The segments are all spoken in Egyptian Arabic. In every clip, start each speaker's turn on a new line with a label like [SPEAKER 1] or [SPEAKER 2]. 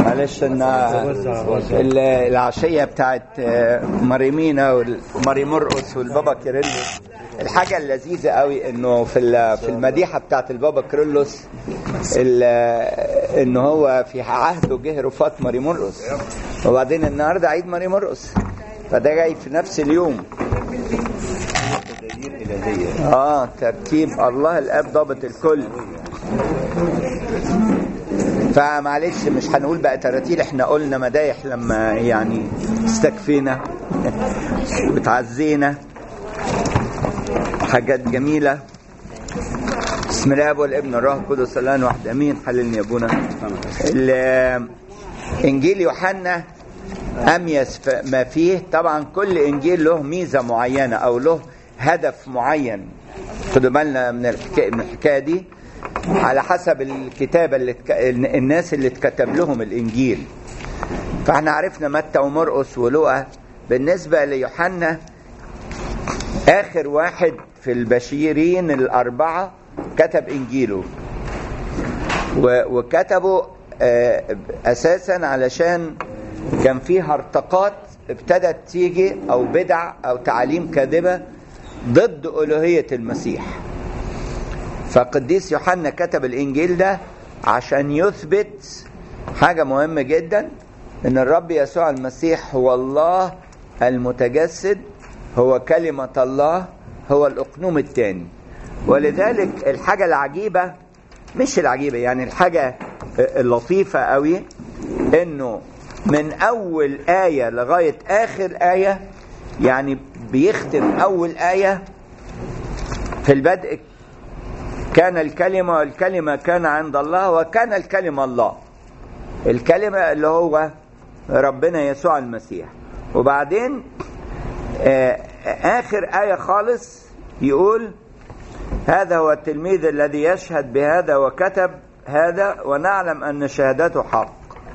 [SPEAKER 1] معلش ان ال- العشيه بتاعت آه، ماريمينا وماري مرقس والبابا كيرلس الحاجه اللذيذه قوي انه في ال- في المديحه بتاعت البابا كيرلس ال- ان هو في عهده جه رفات ماري مرقس وبعدين النهارده عيد ماري مرقس فده جاي في نفس اليوم
[SPEAKER 2] تدابير إلهية
[SPEAKER 1] اه ترتيب الله الاب ضابط الكل فمعلش مش هنقول بقى تراتيل احنا قلنا مدايح لما يعني استكفينا وتعزينا حاجات جميلة بسم الله والابن الروح القدس الان واحد امين حللني يا ابونا ال- انجيل يوحنا اميز ف- ما فيه طبعا كل انجيل له ميزه معينه او له هدف معين خدوا بالنا من الحكايه من الحكايه دي على حسب الكتابه اللي اتك... الناس اللي اتكتب لهم الانجيل فاحنا عرفنا متى ومرقس ولوقا بالنسبه ليوحنا اخر واحد في البشيرين الاربعه كتب انجيله و- وكتبوا آه، اساسا علشان كان في هرطقات ابتدت تيجي او بدع او تعاليم كاذبه ضد الوهيه المسيح فقديس يوحنا كتب الانجيل ده عشان يثبت حاجه مهمه جدا ان الرب يسوع المسيح هو الله المتجسد هو كلمه الله هو الاقنوم الثاني ولذلك الحاجه العجيبه مش العجيبه يعني الحاجه اللطيفه قوي انه من اول ايه لغايه اخر ايه يعني بيختم اول ايه في البدء كان الكلمه والكلمه كان عند الله وكان الكلمه الله الكلمه اللي هو ربنا يسوع المسيح وبعدين آه، اخر ايه خالص يقول هذا هو التلميذ الذي يشهد بهذا وكتب هذا ونعلم ان شهادته حق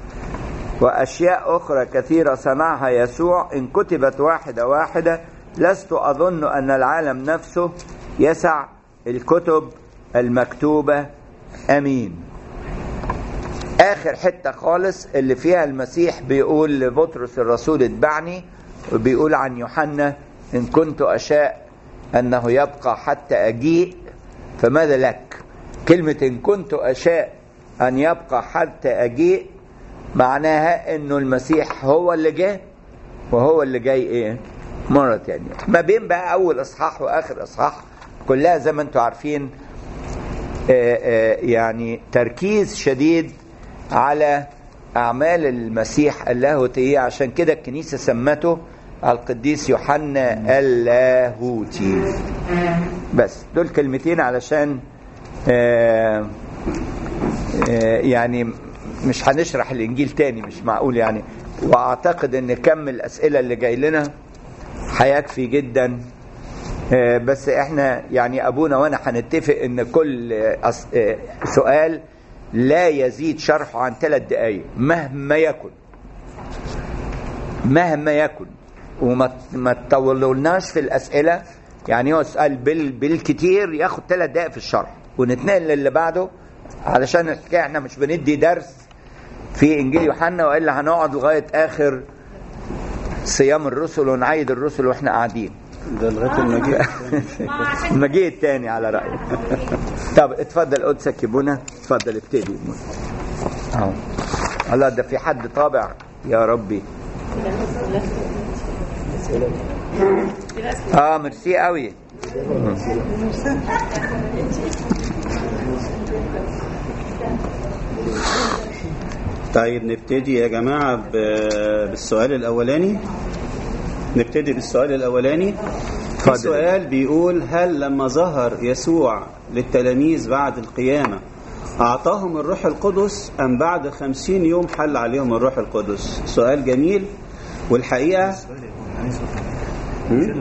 [SPEAKER 1] واشياء اخرى كثيره صنعها يسوع ان كتبت واحده واحده لست اظن ان العالم نفسه يسع الكتب المكتوبه امين اخر حته خالص اللي فيها المسيح بيقول لبطرس الرسول اتبعني وبيقول عن يوحنا ان كنت اشاء انه يبقى حتى اجيء فماذا لك كلمه ان كنت اشاء ان يبقى حتى اجيء معناها انه المسيح هو اللي جه وهو اللي جاي ايه مرة تانية ما بين بقى اول اصحاح واخر اصحاح كلها زي ما انتم عارفين آه، آه، يعني تركيز شديد على اعمال المسيح اللاهوتية عشان كده الكنيسة سمته القديس يوحنا اللاهوتي بس دول كلمتين علشان آه، آه، يعني مش هنشرح الانجيل تاني مش معقول يعني واعتقد ان كم الاسئله اللي جاي لنا هيكفي جدا آه، بس احنا يعني ابونا وانا هنتفق ان كل آه، أس- آه، سؤال لا يزيد شرحه عن ثلاث دقائق مهما يكن مهما يكن وما ما تطولوناش في الاسئله يعني هو سؤال بال بالكتير ياخد ثلاث دقائق في الشرح ونتنقل للي بعده علشان الحكايه احنا مش بندي درس في انجيل يوحنا والا هنقعد لغايه اخر صيام الرسل ونعيد الرسل واحنا قاعدين
[SPEAKER 2] ده لغاية المجيء
[SPEAKER 1] المجيء التاني على رأيك طب اتفضل قدسك يا بونا اتفضل ابتدي اهو الله ده في حد طابع يا ربي اه ميرسي قوي
[SPEAKER 2] طيب نبتدي يا جماعة ب- بالسؤال الأولاني نبتدي بالسؤال الأولاني في
[SPEAKER 1] اتفضل.
[SPEAKER 2] سؤال بيقول هل لما ظهر يسوع للتلاميذ بعد القيامة أعطاهم الروح القدس أم بعد خمسين يوم حل عليهم الروح القدس سؤال جميل والحقيقة هم؟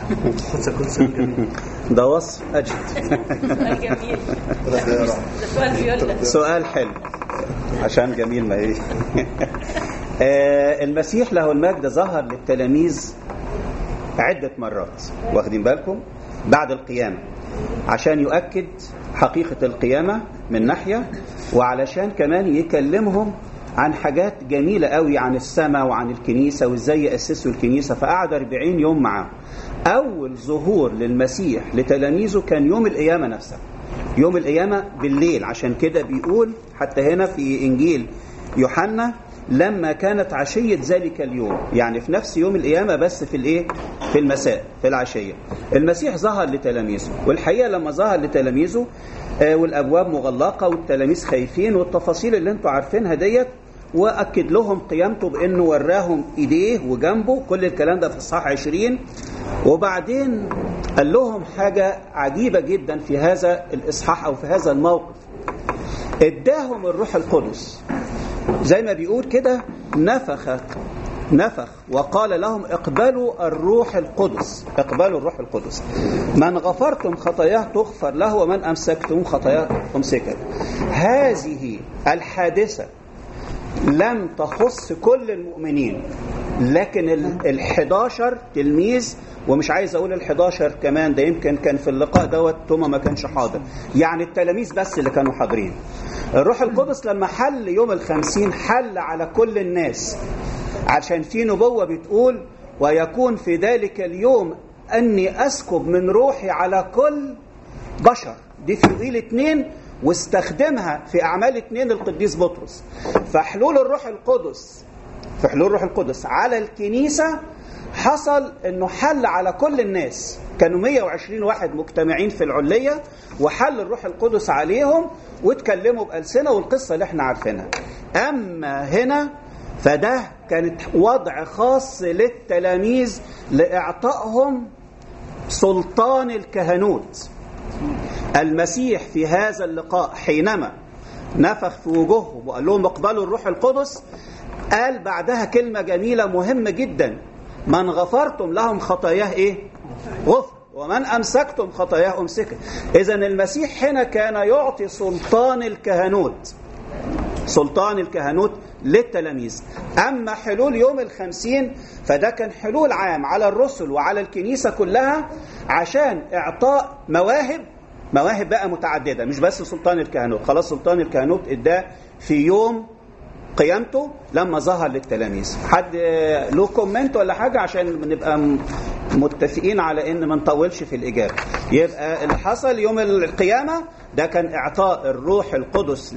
[SPEAKER 2] ده وصف أجد
[SPEAKER 3] سؤال جميل ده سؤال بيولد
[SPEAKER 2] سؤال حلو عشان جميل ما ايه آه، المسيح له المجد ظهر للتلاميذ عدة مرات واخدين بالكم بعد القيامة عشان يؤكد حقيقة القيامة من ناحية وعلشان كمان يكلمهم عن حاجات جميلة قوي عن السماء وعن الكنيسة وازاي يأسسوا الكنيسة فقعد 40 يوم معاه أول ظهور للمسيح لتلاميذه كان يوم القيامة نفسها يوم القيامة بالليل عشان كده بيقول حتى هنا في إنجيل يوحنا لما كانت عشية ذلك اليوم يعني في نفس يوم القيامة بس في الايه في المساء في العشية المسيح ظهر لتلاميذه والحقيقة لما ظهر لتلاميذه آه والأبواب مغلقة والتلاميذ خايفين والتفاصيل اللي انتوا عارفينها ديت واكد لهم قيامته بانه وراهم ايديه وجنبه كل الكلام ده في اصحاح 20 وبعدين قال لهم حاجه عجيبه جدا في هذا الاصحاح او في هذا الموقف اداهم الروح القدس زي ما بيقول كده نفخ نفخ وقال لهم اقبلوا الروح القدس اقبلوا الروح القدس من غفرتم خطاياه تغفر له ومن امسكتم خطاياه امسكت هذه الحادثه لم تخص كل المؤمنين لكن ال 11 تلميذ ومش عايز اقول ال 11 كمان ده يمكن كان في اللقاء دوت توما ما كانش حاضر يعني التلاميذ بس اللي كانوا حاضرين الروح القدس لما حل يوم الخمسين حل على كل الناس عشان في نبوة بتقول ويكون في ذلك اليوم أني أسكب من روحي على كل بشر دي في يوئيل اتنين واستخدمها في أعمال اتنين القديس بطرس فحلول الروح القدس في حلول الروح القدس على الكنيسة حصل انه حل على كل الناس كانوا 120 واحد مجتمعين في العلية وحل الروح القدس عليهم واتكلموا بألسنة والقصة اللي احنا عارفينها أما هنا فده كانت وضع خاص للتلاميذ لإعطائهم سلطان الكهنوت المسيح في هذا اللقاء حينما نفخ في وجوههم وقال لهم اقبلوا الروح القدس قال بعدها كلمة جميلة مهمة جدا من غفرتم لهم خطاياه ايه غفر ومن امسكتم خطاياه امسكت اذا المسيح هنا كان يعطي سلطان الكهنوت سلطان الكهنوت للتلاميذ أما حلول يوم الخمسين فده كان حلول عام على الرسل وعلى الكنيسة كلها عشان إعطاء مواهب مواهب بقى متعددة مش بس سلطان الكهنوت خلاص سلطان الكهنوت اداه في يوم قيامته لما ظهر للتلاميذ حد له كومنت ولا حاجة عشان نبقى متفقين على ان ما نطولش في الإجابة يبقى اللي حصل يوم القيامة ده كان إعطاء الروح القدس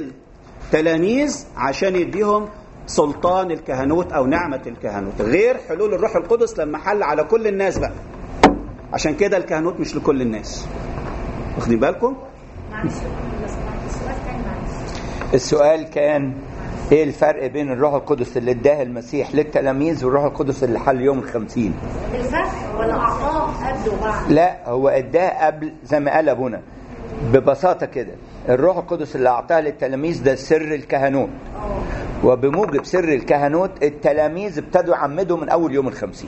[SPEAKER 2] للتلاميذ عشان يديهم سلطان الكهنوت أو نعمة الكهنوت غير حلول الروح القدس لما حل على كل الناس بقى عشان كده الكهنوت مش لكل الناس واخدين بالكم؟
[SPEAKER 3] معلش السؤال تاني معلش
[SPEAKER 1] السؤال كان ايه الفرق بين الروح القدس اللي اداه المسيح للتلاميذ والروح القدس اللي حل يوم الخمسين
[SPEAKER 3] الفرق ولا اعطاه قبل وبعد
[SPEAKER 1] لا هو اداه قبل زي ما قال ابونا ببساطه كده الروح القدس اللي اعطاه للتلاميذ ده سر الكهنوت وبموجب سر الكهنوت التلاميذ ابتدوا يعمدوا من اول يوم الخمسين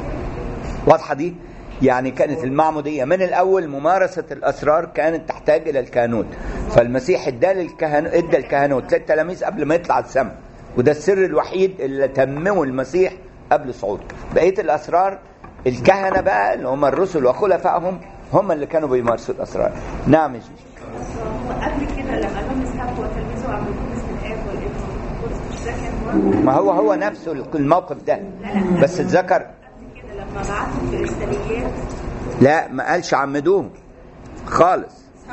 [SPEAKER 1] واضحه دي يعني كانت المعموديه من الاول ممارسه الاسرار كانت تحتاج الى الكهنوت فالمسيح ادى للكهنوت ادى الكهنوت للتلاميذ قبل ما يطلع السماء وده السر الوحيد اللي تممه المسيح قبل صعوده بقيه الاسرار الكهنه بقى اللي هم الرسل وخلفائهم هم اللي كانوا بيمارسوا الاسرار نعم يا جيجي.
[SPEAKER 3] قبل كده لما لهم اذهبوا وتلمذوا عبدكم باسم الاب والابن والروح القدس مش ده كان برضه
[SPEAKER 1] ما هو هو نفسه الموقف ده بس اتذكر
[SPEAKER 3] قبل كده لما بعتوا في الارساليات
[SPEAKER 1] لا ما قالش عمدوهم خالص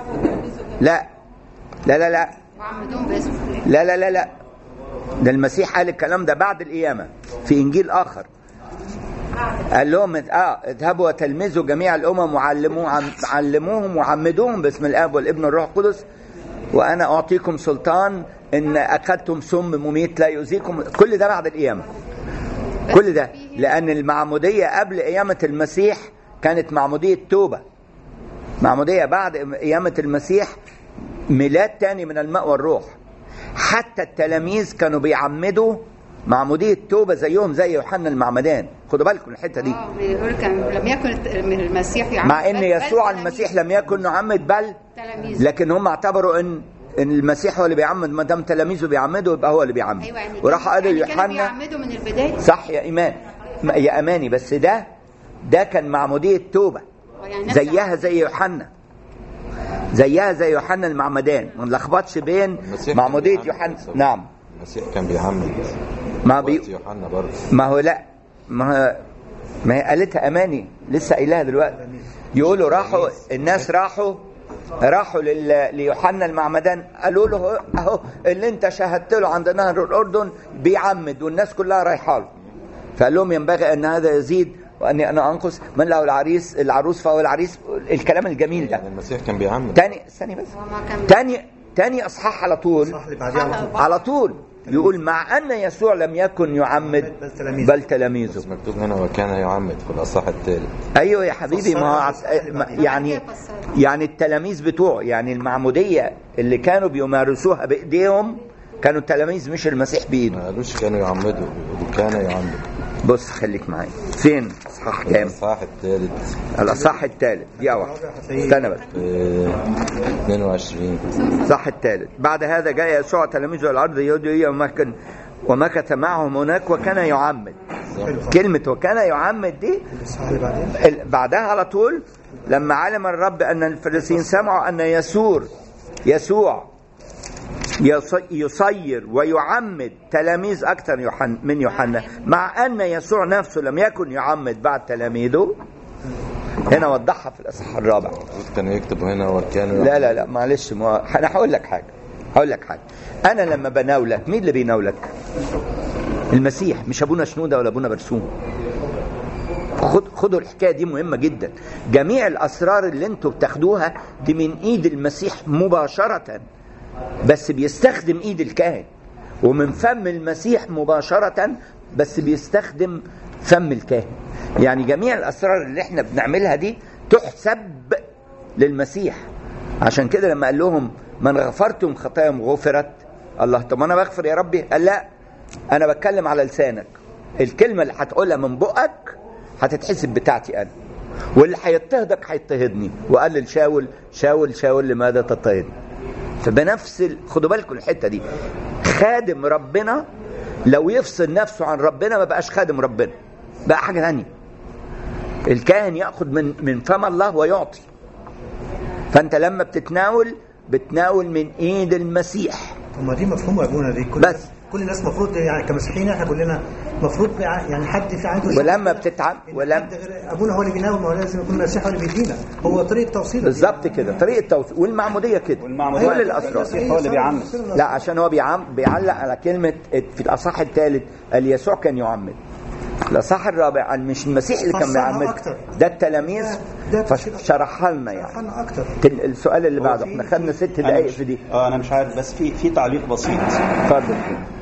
[SPEAKER 1] لا لا لا لا
[SPEAKER 4] وعمدوهم باسم
[SPEAKER 1] لا لا لا لا ده المسيح قال الكلام ده بعد القيامة في إنجيل آخر قال لهم اه اذهبوا وتلمذوا جميع الامم وعلموا عم علموهم وعمدوهم باسم الاب والابن والروح القدس وانا اعطيكم سلطان ان اخذتم سم مميت لا يؤذيكم كل ده بعد القيامه كل ده لان المعموديه قبل قيامه المسيح كانت معموديه توبه معموديه بعد قيامه المسيح ميلاد تاني من الماء والروح حتى التلاميذ كانوا بيعمدوا معمودية توبة زيهم زي يوحنا المعمدان خدوا بالكم من الحتة دي
[SPEAKER 4] اه بيقول كان لم يكن من المسيح يعمد
[SPEAKER 1] مع ان
[SPEAKER 4] بل-
[SPEAKER 1] يسوع
[SPEAKER 4] بل
[SPEAKER 1] المسيح لم يكن نعمد بل
[SPEAKER 4] تلاميذ
[SPEAKER 1] لكن هم اعتبروا ان ان المسيح هو اللي بيعمد ما دام تلاميذه بيعمدوا يبقى هو اللي بيعمد
[SPEAKER 4] ايوه يعني
[SPEAKER 1] وراح
[SPEAKER 4] كانوا-
[SPEAKER 1] قالوا
[SPEAKER 4] يعني كانوا
[SPEAKER 1] يوحنا
[SPEAKER 4] بيعمدوا من البدايه
[SPEAKER 1] صح يا ايمان ما- يا اماني بس ده ده كان معمودية توبة
[SPEAKER 4] آه، يعني نفس
[SPEAKER 1] زيها زي يوحنا زيها زي يوحنا المعمدان ما نلخبطش بين
[SPEAKER 5] المسيح
[SPEAKER 1] معمودية
[SPEAKER 5] كان
[SPEAKER 1] يوحنا
[SPEAKER 5] بيعمد.
[SPEAKER 1] نعم
[SPEAKER 5] المسيح كان بيعمد
[SPEAKER 1] ما
[SPEAKER 5] وقت
[SPEAKER 1] بي...
[SPEAKER 5] يوحنا برضه
[SPEAKER 1] ما هو لا ما هو ما هي قالتها اماني لسه قايلها دلوقتي يقولوا راحوا الناس راحوا راحوا لل... ليوحنا المعمدان قالوا له اهو اللي انت شاهدت له عند نهر الاردن بيعمد والناس كلها رايحه له فقال لهم ينبغي ان هذا يزيد واني انا انقص من له العريس العروس فهو العريس الكلام الجميل ده
[SPEAKER 5] يعني المسيح كان بيعمد
[SPEAKER 1] تاني استني بس
[SPEAKER 4] هو ما كان
[SPEAKER 1] تاني تاني اصحاح على طول
[SPEAKER 6] صح اللي بعديها على طول
[SPEAKER 1] على طول يقول مع ان يسوع لم يكن يعمد
[SPEAKER 6] بل تلاميذه.
[SPEAKER 1] بل تلاميذه
[SPEAKER 5] بس مكتوب هنا وكان يعمد في الاصحاح الثالث
[SPEAKER 1] ايوه يا حبيبي ما هو عس...
[SPEAKER 6] فسرها
[SPEAKER 1] ما-
[SPEAKER 6] فسرها.
[SPEAKER 1] يعني يعني التلاميذ بتوعه يعني المعموديه اللي كانوا بيمارسوها بايديهم كانوا التلاميذ مش المسيح
[SPEAKER 5] ما
[SPEAKER 1] بايده
[SPEAKER 5] قالوش كانوا يعمدوا بيقولوا كان يعمد
[SPEAKER 1] بص خليك معايا فين اصحاح كام
[SPEAKER 5] الاصحاح الثالث
[SPEAKER 1] الاصحاح الثالث دي واحده استنى بس
[SPEAKER 5] في 22
[SPEAKER 1] الصح الثالث بعد هذا جاء يسوع تلاميذه الى الارض اليهوديه ومكن ومكث معهم هناك وكان يعمد كلمة وكان يعمد دي
[SPEAKER 6] الإصحاح اللي بعدين
[SPEAKER 1] ال- بعدها على طول لما علم الرب ان الفريسيين سمعوا ان يسور يسوع يص- يصير ويعمد تلاميذ اكثر يوحنا من يوحنا مع ان يسوع نفسه لم يكن يعمد بعد تلاميذه هنا وضحها في الاصحاح الرابع
[SPEAKER 5] المفروض كانوا يكتبوا هنا وكانوا
[SPEAKER 1] لا لا لا معلش ما انا هقول لك حاجه هقول لك حاجه انا لما بناولك مين اللي بيناولك المسيح مش ابونا شنوده ولا ابونا برسوم خد خدوا الحكايه دي مهمه جدا جميع الاسرار اللي انتوا بتاخدوها دي من ايد المسيح مباشره بس بيستخدم ايد الكاهن ومن فم المسيح مباشره بس بيستخدم فم الكاهن يعني جميع الاسرار اللي احنا بنعملها دي تحسب للمسيح عشان كده لما قال لهم من غفرتم خطاياهم غفرت الله طب انا بغفر يا ربي قال لا انا بتكلم على لسانك الكلمه اللي هتقولها من بقك هتتحسب بتاعتي انا واللي هيضطهدك هيضطهدني وقال لشاول شاول شاول لماذا تضطهدني فبنفس ال... خدوا بالكم الحته دي خادم ربنا لو يفصل نفسه عن ربنا ما بقاش خادم ربنا بقى حاجه ثانيه الكاهن ياخذ من من فم الله ويعطي فانت لما بتتناول بتناول من ايد المسيح
[SPEAKER 6] طب ما دي مفهومه يا ابونا دي كل
[SPEAKER 1] بس.
[SPEAKER 6] كل الناس المفروض يعني كمسيحيين احنا كلنا المفروض يعني حد في عنده
[SPEAKER 1] ولما بتتعب
[SPEAKER 6] إن
[SPEAKER 1] ولما
[SPEAKER 6] حد غير ابونا هو اللي بيناول ما هو لازم يكون المسيح هو اللي بيدينا هو طريقه توصيل
[SPEAKER 1] بالظبط كده طريقه توصيل والمعموديه كده
[SPEAKER 2] والمعمودية
[SPEAKER 1] كل الاسرار
[SPEAKER 2] المسيح هو اللي بيعمد
[SPEAKER 1] لا عشان هو بيعم بيعلق على كلمه في الاصحاح الثالث قال يسوع كان يعمد الاصحاح الرابع قال مش المسيح اللي كان
[SPEAKER 6] فسرها
[SPEAKER 1] بيعمد
[SPEAKER 6] أكتر.
[SPEAKER 1] ده التلاميذ
[SPEAKER 6] ده- ده تفسير
[SPEAKER 1] فشرحها لنا يعني
[SPEAKER 6] شرحنا اكتر
[SPEAKER 1] تل- السؤال اللي بعده
[SPEAKER 2] في-
[SPEAKER 1] احنا خدنا ست
[SPEAKER 2] أنا
[SPEAKER 1] دقائق
[SPEAKER 2] مش-
[SPEAKER 1] في دي
[SPEAKER 2] اه انا مش عارف بس في في تعليق بسيط
[SPEAKER 1] اتفضل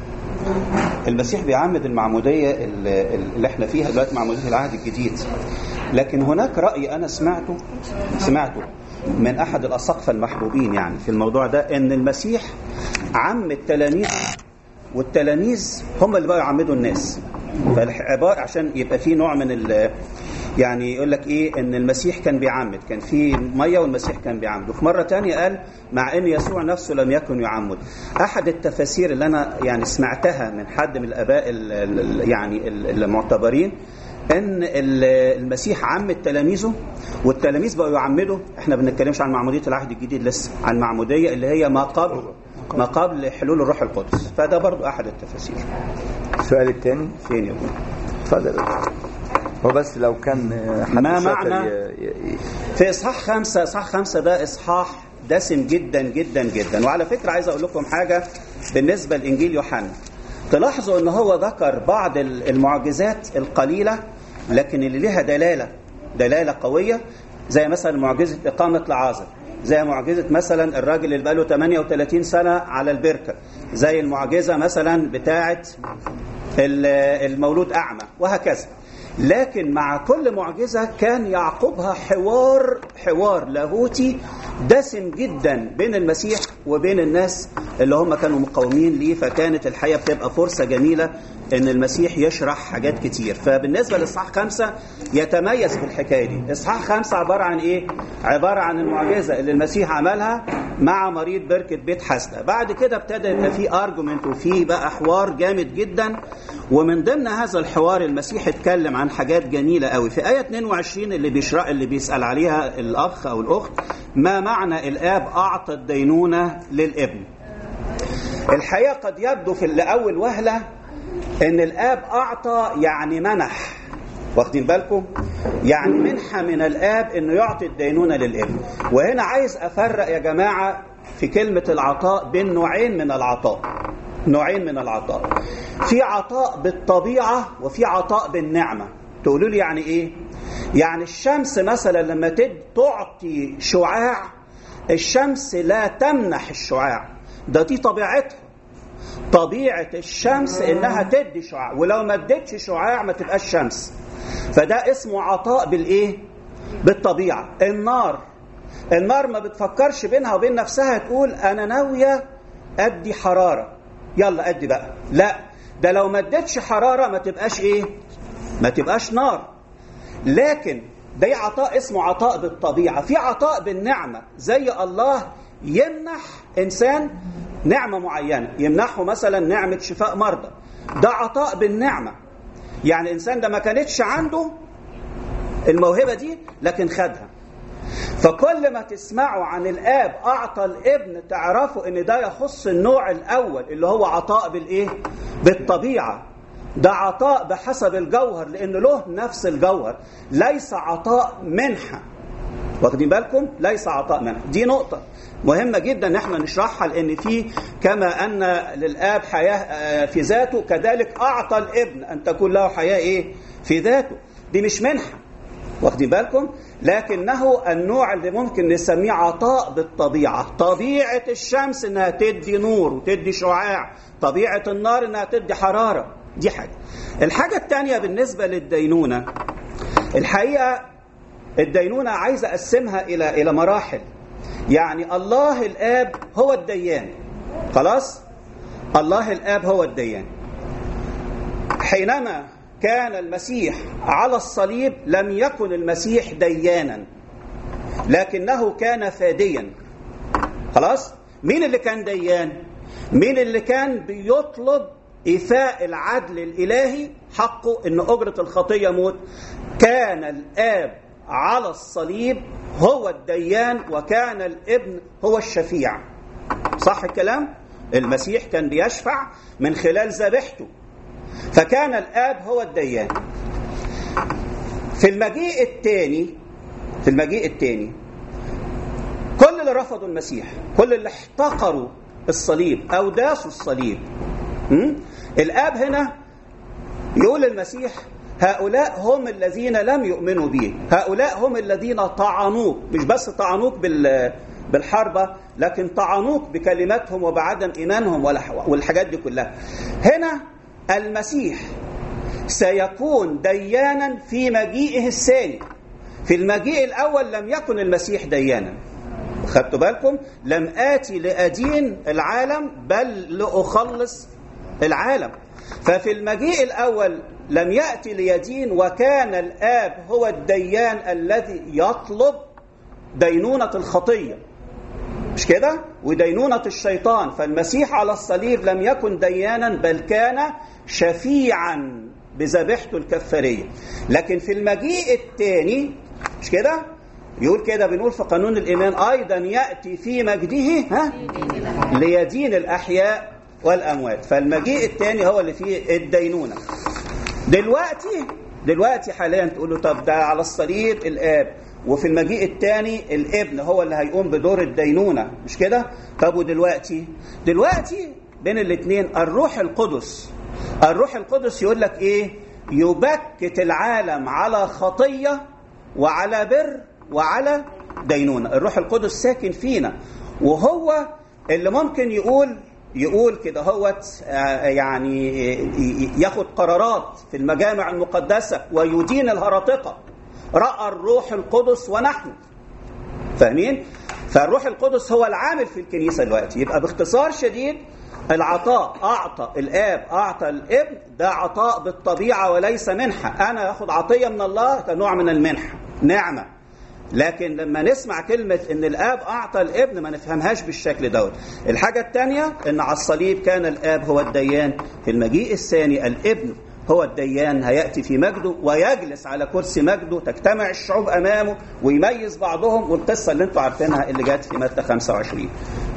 [SPEAKER 2] المسيح بيعمد المعمودية اللي اللي احنا فيها دلوقتي معمودية العهد الجديد لكن هناك رأي أنا سمعته سمعته من أحد الأساقفة المحبوبين يعني في الموضوع ده إن المسيح عم التلاميذ والتلاميذ هم اللي بقوا يعمدوا الناس فالعبارة عشان يبقى في نوع من ال يعني يقول لك ايه ان المسيح كان بيعمد كان في ميه والمسيح كان بيعمد وفي مره تانية قال مع ان يسوع نفسه لم يكن يعمد احد التفاسير اللي انا يعني سمعتها من حد من الاباء ال- ال- يعني ال- المعتبرين ان ال- المسيح عمد تلاميذه والتلاميذ بقوا يعمدوا احنا ما بنتكلمش عن معموديه العهد الجديد لسه عن معموديه اللي هي ما قبل ما قبل حلول الروح القدس فده برضو احد التفاسير
[SPEAKER 1] السؤال الثاني
[SPEAKER 2] فين يا ابوي
[SPEAKER 1] اتفضل هو بس لو كان حد
[SPEAKER 2] ما
[SPEAKER 1] شاطر
[SPEAKER 2] معنى-
[SPEAKER 1] ي- ي-
[SPEAKER 2] في اصحاح خمسة اصحاح خمسة ده اصحاح دسم جدا جدا جدا وعلى فكرة عايز اقول لكم حاجة بالنسبة لانجيل يوحنا تلاحظوا ان هو ذكر بعض ال- المعجزات القليلة لكن اللي لها دلالة دلالة قوية زي مثلا معجزة إقامة لعازر زي معجزة مثلا الراجل اللي بقاله 38 سنة على البركة زي المعجزة مثلا بتاعة ال- المولود أعمى وهكذا لكن مع كل معجزة كان يعقبها حوار حوار لاهوتي دسم جدا بين المسيح وبين الناس اللي هم كانوا مقاومين ليه فكانت الحقيقة بتبقى فرصة جميلة ان المسيح يشرح حاجات كتير فبالنسبة لاصحاح خمسة يتميز في الحكاية دي اصحاح خمسة عبارة عن ايه عبارة عن المعجزة اللي المسيح عملها مع مريض بركة بيت حسنة بعد كده ابتدى يبقى في ارجومنت وفي بقى حوار جامد جدا ومن ضمن هذا الحوار المسيح اتكلم عن حاجات جميلة قوي في آية 22 اللي بيشرح اللي بيسأل عليها الأخ أو الأخت ما معنى الآب أعطى الدينونة للابن الحقيقة قد يبدو في لأول وهلة إن الآب أعطى يعني منح واخدين بالكم يعني منحة من الآب إنه يعطي الدينونة للابن وهنا عايز أفرق يا جماعة في كلمة العطاء بين نوعين من العطاء نوعين من العطاء في عطاء بالطبيعة وفي عطاء بالنعمة تقولوا لي يعني إيه يعني الشمس مثلا لما تد تعطي شعاع الشمس لا تمنح الشعاع ده دي طبيعتها طبيعة الشمس إنها تدي شعاع ولو ما ادتش شعاع ما تبقاش شمس فده اسمه عطاء بالإيه؟ بالطبيعة النار النار ما بتفكرش بينها وبين نفسها تقول أنا ناوية أدي حرارة يلا أدي بقى لا ده لو ما ادتش حرارة ما تبقاش إيه؟ ما تبقاش نار لكن ده عطاء اسمه عطاء بالطبيعة في عطاء بالنعمة زي الله يمنح إنسان نعمة معينة يمنحه مثلا نعمة شفاء مرضى ده عطاء بالنعمة يعني الإنسان ده ما كانتش عنده الموهبة دي لكن خدها فكل ما تسمعوا عن الآب أعطى الابن تعرفوا إن ده يخص النوع الأول اللي هو عطاء بالإيه؟ بالطبيعة ده عطاء بحسب الجوهر لأن له نفس الجوهر ليس عطاء منحة واخدين بالكم ليس عطاء منحة دي نقطة مهمة جدا ان احنا نشرحها لان في كما ان للاب حياة في ذاته كذلك اعطى الابن ان تكون له حياة ايه في ذاته دي مش منحة واخدين بالكم لكنه النوع اللي ممكن نسميه عطاء بالطبيعة طبيعة الشمس انها تدي نور وتدي شعاع طبيعة النار انها تدي حرارة دي حاجة الحاجة الثانية بالنسبة للدينونة الحقيقة الدينونة عايز أقسمها إلى إلى مراحل يعني الله الآب هو الديان خلاص الله الآب هو الديان حينما كان المسيح على الصليب لم يكن المسيح ديانا لكنه كان فاديا خلاص مين اللي كان ديان مين اللي كان بيطلب إيفاء العدل الإلهي حقه إن أجرة الخطية موت كان الآب على الصليب هو الديان وكان الابن هو الشفيع صح الكلام المسيح كان بيشفع من خلال ذبيحته فكان الاب هو الديان في المجيء الثاني في المجيء الثاني كل اللي رفضوا المسيح كل اللي احتقروا الصليب او داسوا الصليب م? الاب هنا يقول المسيح هؤلاء هم الذين لم يؤمنوا به هؤلاء هم الذين طعنوك مش بس طعنوك بال بالحربة لكن طعنوك بكلماتهم وبعدم إيمانهم والحاجات دي كلها هنا المسيح سيكون ديانا في مجيئه الثاني في المجيء الأول لم يكن المسيح ديانا خدتوا بالكم لم آتي لأدين العالم بل لأخلص العالم ففي المجيء الأول لم يأتي ليدين وكان الآب هو الديان الذي يطلب دينونة الخطية مش كده؟ ودينونة الشيطان فالمسيح على الصليب لم يكن ديانا بل كان شفيعا بذبيحته الكفارية لكن في المجيء الثاني مش كده؟ يقول كده بنقول في قانون الإيمان أيضا يأتي في مجده ها؟ ليدين الأحياء والأموات فالمجيء الثاني هو اللي فيه الدينونة دلوقتي دلوقتي حاليا تقول له طب ده على الصليب الاب وفي المجيء الثاني الابن هو اللي هيقوم بدور الدينونه مش كده طب ودلوقتي دلوقتي بين الاثنين الروح القدس الروح القدس يقول لك ايه يبكت العالم على خطيه وعلى بر وعلى دينونه الروح القدس ساكن فينا وهو اللي ممكن يقول يقول كده هوت يعني ياخد قرارات في المجامع المقدسة ويدين الهراطقة رأى الروح القدس ونحن فاهمين؟ فالروح القدس هو العامل في الكنيسة دلوقتي يبقى باختصار شديد العطاء أعطى الآب أعطى الابن ده عطاء بالطبيعة وليس منحة أنا أخذ عطية من الله كنوع من المنحة نعمة لكن لما نسمع كلمة إن الآب أعطى الابن ما نفهمهاش بالشكل دوت. الحاجة الثانية إن على الصليب كان الآب هو الديان، في المجيء الثاني الابن هو الديان هيأتي في مجده ويجلس على كرسي مجده تجتمع الشعوب أمامه ويميز بعضهم والقصة اللي أنتم عارفينها اللي جت في متى 25.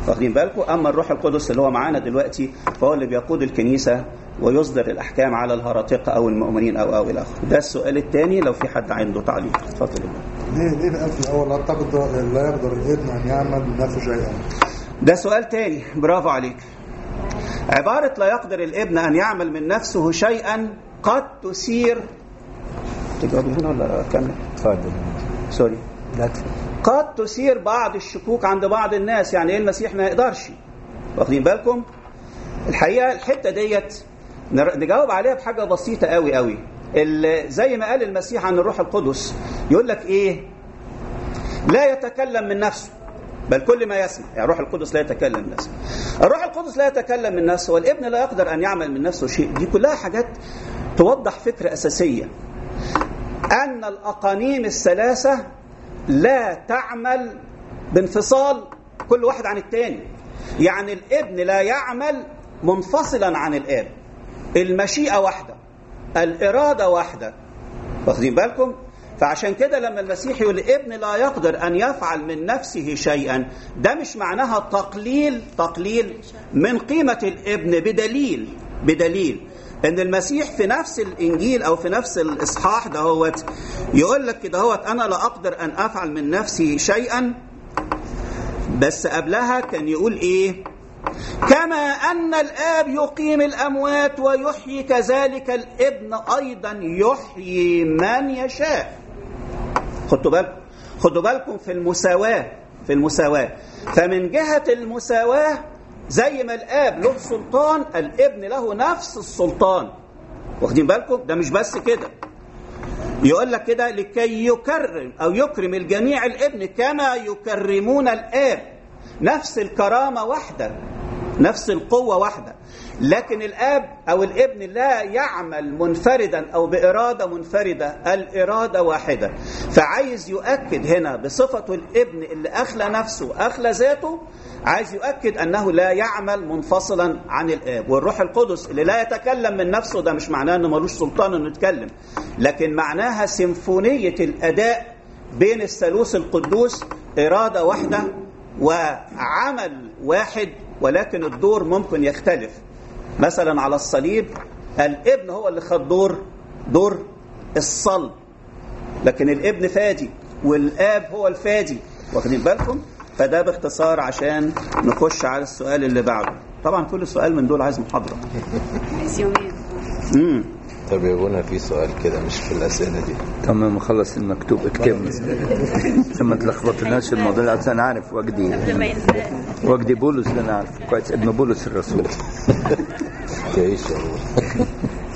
[SPEAKER 2] واخدين بالكم اما الروح القدس اللي هو معانا دلوقتي فهو اللي بيقود الكنيسه ويصدر الاحكام على الهراطقه او المؤمنين او او الى اخره ده السؤال الثاني لو في حد عنده تعليق اتفضل يا ابني.
[SPEAKER 7] ليه ليه قال في الاول لا تقدر لا يقدر الابن ان يعمل من نفسه شيئا
[SPEAKER 2] ده سؤال تاني برافو عليك عبارة لا يقدر الابن أن يعمل من نفسه شيئا قد تثير تجاوب هنا ولا أكمل؟
[SPEAKER 1] اتفضل
[SPEAKER 2] سوري
[SPEAKER 1] لا اتفضل.
[SPEAKER 2] قد تثير بعض الشكوك عند بعض الناس يعني ايه المسيح ما يقدرش واخدين بالكم الحقيقه الحته ديت نر- نجاوب عليها بحاجه بسيطه قوي قوي ال- زي ما قال المسيح عن الروح القدس يقول لك ايه لا يتكلم من نفسه بل كل ما يسمع يعني الروح القدس لا يتكلم من نفسه الروح القدس لا يتكلم من نفسه والابن لا يقدر ان يعمل من نفسه شيء دي كلها حاجات توضح فكره اساسيه ان الاقانيم الثلاثه لا تعمل بانفصال كل واحد عن التاني يعني الابن لا يعمل منفصلا عن الاب المشيئه واحده الاراده واحده واخدين بالكم فعشان كده لما المسيح يقول الابن لا يقدر ان يفعل من نفسه شيئا ده مش معناها تقليل تقليل من قيمه الابن بدليل بدليل ان المسيح في نفس الانجيل او في نفس الاصحاح دهوت يقول لك كده هوت انا لا اقدر ان افعل من نفسي شيئا بس قبلها كان يقول ايه كما ان الاب يقيم الاموات ويحيي كذلك الابن ايضا يحيي من يشاء خدوا بالكم خدوا بالكم في المساواه في المساواه فمن جهه المساواه زي ما الاب له سلطان الابن له نفس السلطان واخدين بالكم ده مش بس كده يقول لك كده لكي يكرم او يكرم الجميع الابن كما يكرمون الاب نفس الكرامه واحده نفس القوه واحده لكن الاب او الابن لا يعمل منفردا او باراده منفرده الاراده واحده فعايز يؤكد هنا بصفته الابن اللي اخلى نفسه اخلى ذاته عايز يؤكد انه لا يعمل منفصلا عن الاب والروح القدس اللي لا يتكلم من نفسه ده مش معناه انه ملوش سلطان انه يتكلم لكن معناها سيمفونيه الاداء بين الثالوث القدوس اراده واحده وعمل واحد ولكن الدور ممكن يختلف مثلا على الصليب الابن هو اللي خد دور دور الصلب لكن الابن فادي والاب هو الفادي واخدين بالكم فده باختصار عشان نخش على السؤال اللي بعده طبعا كل سؤال من دول عايز محاضره
[SPEAKER 4] عايز يومين
[SPEAKER 2] امم
[SPEAKER 5] طب يا ابونا في سؤال كده مش في الاسئله دي
[SPEAKER 1] تمام خلص المكتوب اكتبني عشان ما تلخبطناش الموضوع عشان انا عارف وجدي
[SPEAKER 3] قبل ما ينسى
[SPEAKER 1] وجدي بولس ده انا عارفه كويس ابن بولس الرسول
[SPEAKER 5] تعيش يا ابونا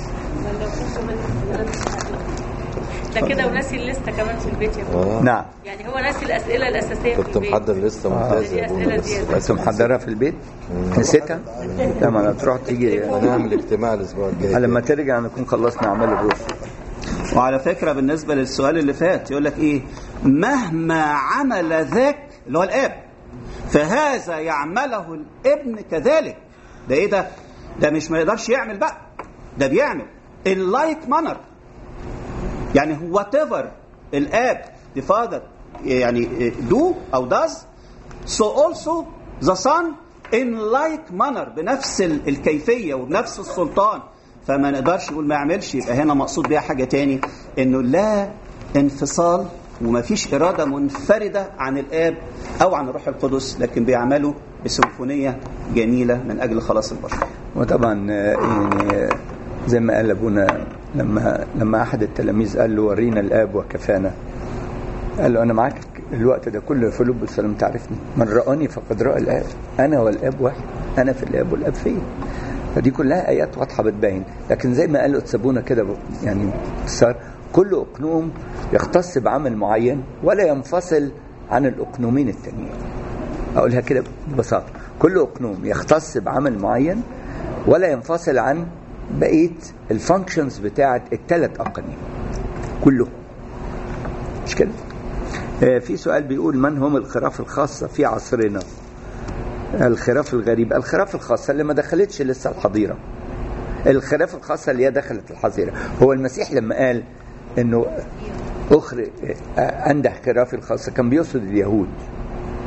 [SPEAKER 3] ده كده وناسي الليسته كمان في البيت يا ابني.
[SPEAKER 5] اه
[SPEAKER 1] نعم
[SPEAKER 3] يعني هو ناسي الاسئله الاساسيه في
[SPEAKER 5] كنت
[SPEAKER 3] البيت
[SPEAKER 5] محضر لسه ممتازه يا ابونا بس
[SPEAKER 3] دي أسئلة
[SPEAKER 1] بس محضرها في البيت نسيتها لا ما انا تروح تيجي
[SPEAKER 5] هنعمل اجتماع الاسبوع الجاي
[SPEAKER 1] لما ترجع نكون خلصنا اعمال الروح
[SPEAKER 2] وعلى فكره بالنسبه للسؤال اللي فات يقول لك ايه مهما عمل ذاك اللي هو الاب فهذا يعمله الابن كذلك ده ايه ده ده مش ما يقدرش يعمل بقى ده بيعمل in like manner يعني وات ايفر الاب the father يعني do او does so also the son in like manner بنفس ال- الكيفيه وبنفس السلطان فما نقدرش نقول ما يعملش يبقى هنا مقصود بيها حاجه تاني انه لا انفصال وما فيش اراده منفرده عن الاب او عن الروح القدس لكن بيعملوا بسيمفونيه جميله من اجل خلاص البشر
[SPEAKER 1] وطبعا آه، يعني آه، زي ما قال ابونا لما لما احد التلاميذ قال له ورينا الاب وكفانا قال له انا معاك الوقت ده كله في لب السلام تعرفني من رآني فقد رأى الاب انا والاب واحد انا في الاب والاب فيا فدي كلها ايات واضحه بتبين لكن زي ما قال تسابونا كده ب- يعني صار كل اقنوم يختص بعمل معين ولا ينفصل عن الاقنومين التانيين اقولها كده ببساطه كل اقنوم يختص بعمل معين ولا ينفصل عن بقيه الفانكشنز بتاعه الثلاث اقانيم كلهم مش كده آه، في سؤال بيقول من هم الخراف الخاصه في عصرنا الخراف الغريبه الخراف الخاصه اللي ما دخلتش لسه الحظيره الخراف الخاصه اللي هي دخلت الحظيره هو المسيح لما قال انه اخرج آه، انده خرافي الخاصه كان بيقصد اليهود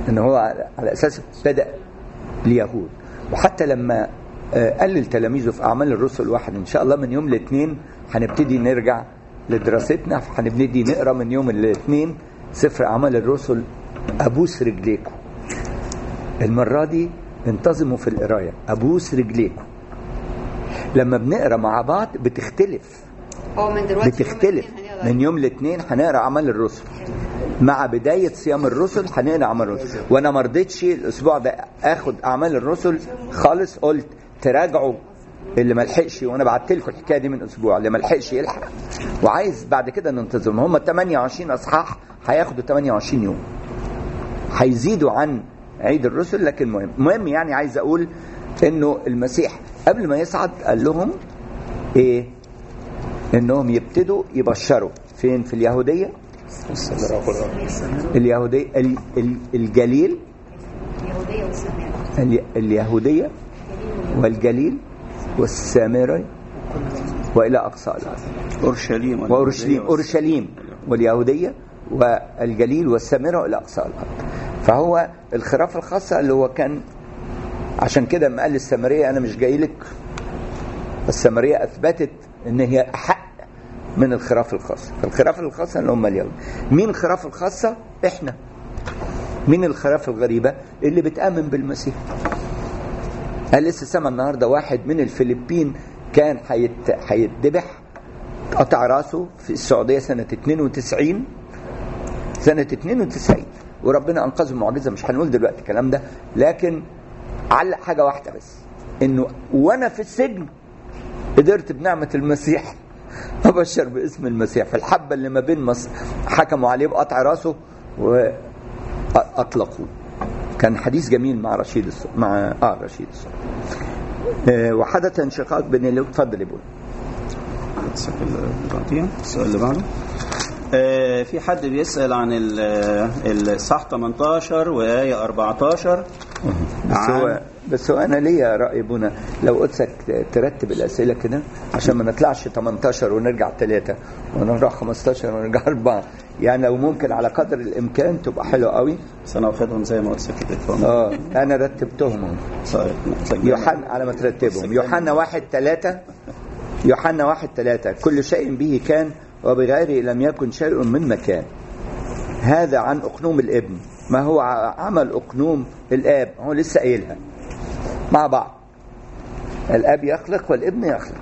[SPEAKER 1] ان هو على على اساس بدا اليهود وحتى لما آه، قال لتلاميذه في اعمال الرسل واحد ان شاء الله من يوم الاثنين هنبتدي نرجع لدراستنا هنبتدي نقرا من يوم الاثنين سفر اعمال الرسل ابوس رجليكم المره دي انتظموا في القرايه ابوس رجليكم لما بنقرا مع بعض بتختلف
[SPEAKER 4] هو من دلوقتي يوم
[SPEAKER 1] بتختلف
[SPEAKER 4] الاثنين هنقدر
[SPEAKER 1] من يوم الاثنين هنقرا اعمال الرسل مع بدايه صيام الرسل هنقرا اعمال الرسل وانا ما رضيتش الاسبوع ده اخد اعمال الرسل خالص قلت تراجعوا اللي ما لحقش وانا بعت لكم الحكايه دي من اسبوع اللي ما لحقش يلحق وعايز بعد كده ننتظم هم 28 اصحاح هياخدوا 28 يوم هيزيدوا عن عيد الرسل لكن مهم مهم يعني عايز اقول انه المسيح قبل ما يصعد قال لهم ايه انهم يبتدوا يبشروا فين في اليهوديه اليهوديه ال- ال- الجليل
[SPEAKER 3] اليهودية والسامية
[SPEAKER 1] ال- اليهوديه والجليل والسامرة والى اقصى الارض
[SPEAKER 2] اورشليم
[SPEAKER 1] واورشليم اورشليم واليهوديه والجليل والسامره والى اقصى الارض فهو الخرافه الخاصه اللي هو كان عشان كده لما قال للسامريه انا مش جاي لك السامريه اثبتت ان هي احق من الخرافه الخاصه الخرافه الخاصه اللي هم اليهود مين الخرافه الخاصه احنا مين الخرافه الغريبه اللي بتامن بالمسيح قال لسه سمع النهارده واحد من الفلبين كان هيت- هيتذبح قطع راسه في السعوديه سنه 92 سنه 92 وربنا انقذه معجزه مش هنقول دلوقتي الكلام ده لكن علق حاجه واحده بس انه وانا في السجن قدرت بنعمه المسيح ابشر باسم المسيح في الحبه اللي ما بين مصر حكموا عليه بقطع راسه واطلقوه كان حديث جميل مع رشيد الص... مع اه رشيد الص... آه وحدث انشقاق بين اللي اتفضل يا بول
[SPEAKER 2] السؤال اللي بعديه السؤال اللي بعده آه، في حد بيسأل عن ال- الصح 18 وآية 14
[SPEAKER 1] بس
[SPEAKER 2] عن-
[SPEAKER 1] هو بس هو انا ليا راي بنا لو قدسك ترتب الاسئله كده عشان ما نطلعش 18 ونرجع 3 ونروح 15 ونرجع 4 يعني لو ممكن على قدر الامكان تبقى حلوه قوي
[SPEAKER 2] بس انا واخدهم زي ما قلت كده فهم.
[SPEAKER 1] اه انا رتبتهم اهو.
[SPEAKER 2] طيب سجلنا.
[SPEAKER 1] يوحنا على ما ترتبهم يوحنا واحد ثلاثة يوحنا واحد ثلاثة كل شيء به كان وبغيره لم يكن شيء من مكان هذا عن أقنوم الابن ما هو ع- عمل أقنوم الآب هو لسه قايلها مع بعض الآب يخلق والابن يخلق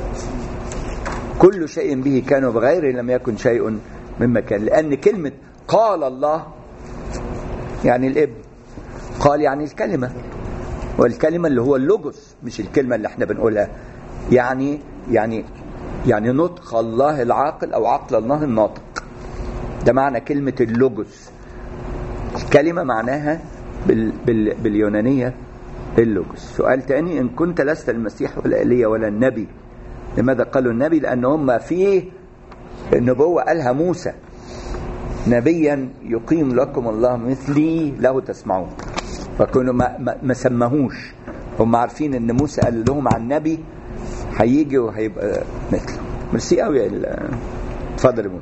[SPEAKER 1] كل شيء به كان وبغيره لم يكن شيء من مكان لأن كلمة قال الله يعني الابن قال يعني الكلمة والكلمة اللي هو اللوجوس مش الكلمة اللي احنا بنقولها يعني يعني يعني نطق الله العاقل او عقل الله الناطق ده معنى كلمة اللوجوس الكلمة معناها بال بال باليونانية اللوجوس سؤال تاني ان كنت لست المسيح ولا ايليا ولا النبي لماذا قالوا النبي لان هم فيه النبوة قالها موسى نبيا يقيم لكم الله مثلي له تسمعون فكانوا ما, ما, ما سماهوش هم عارفين ان موسى قال لهم عن نبي هيجي وهيبقى مثله ميرسي قوي يا ال- اتفضل يا بوني.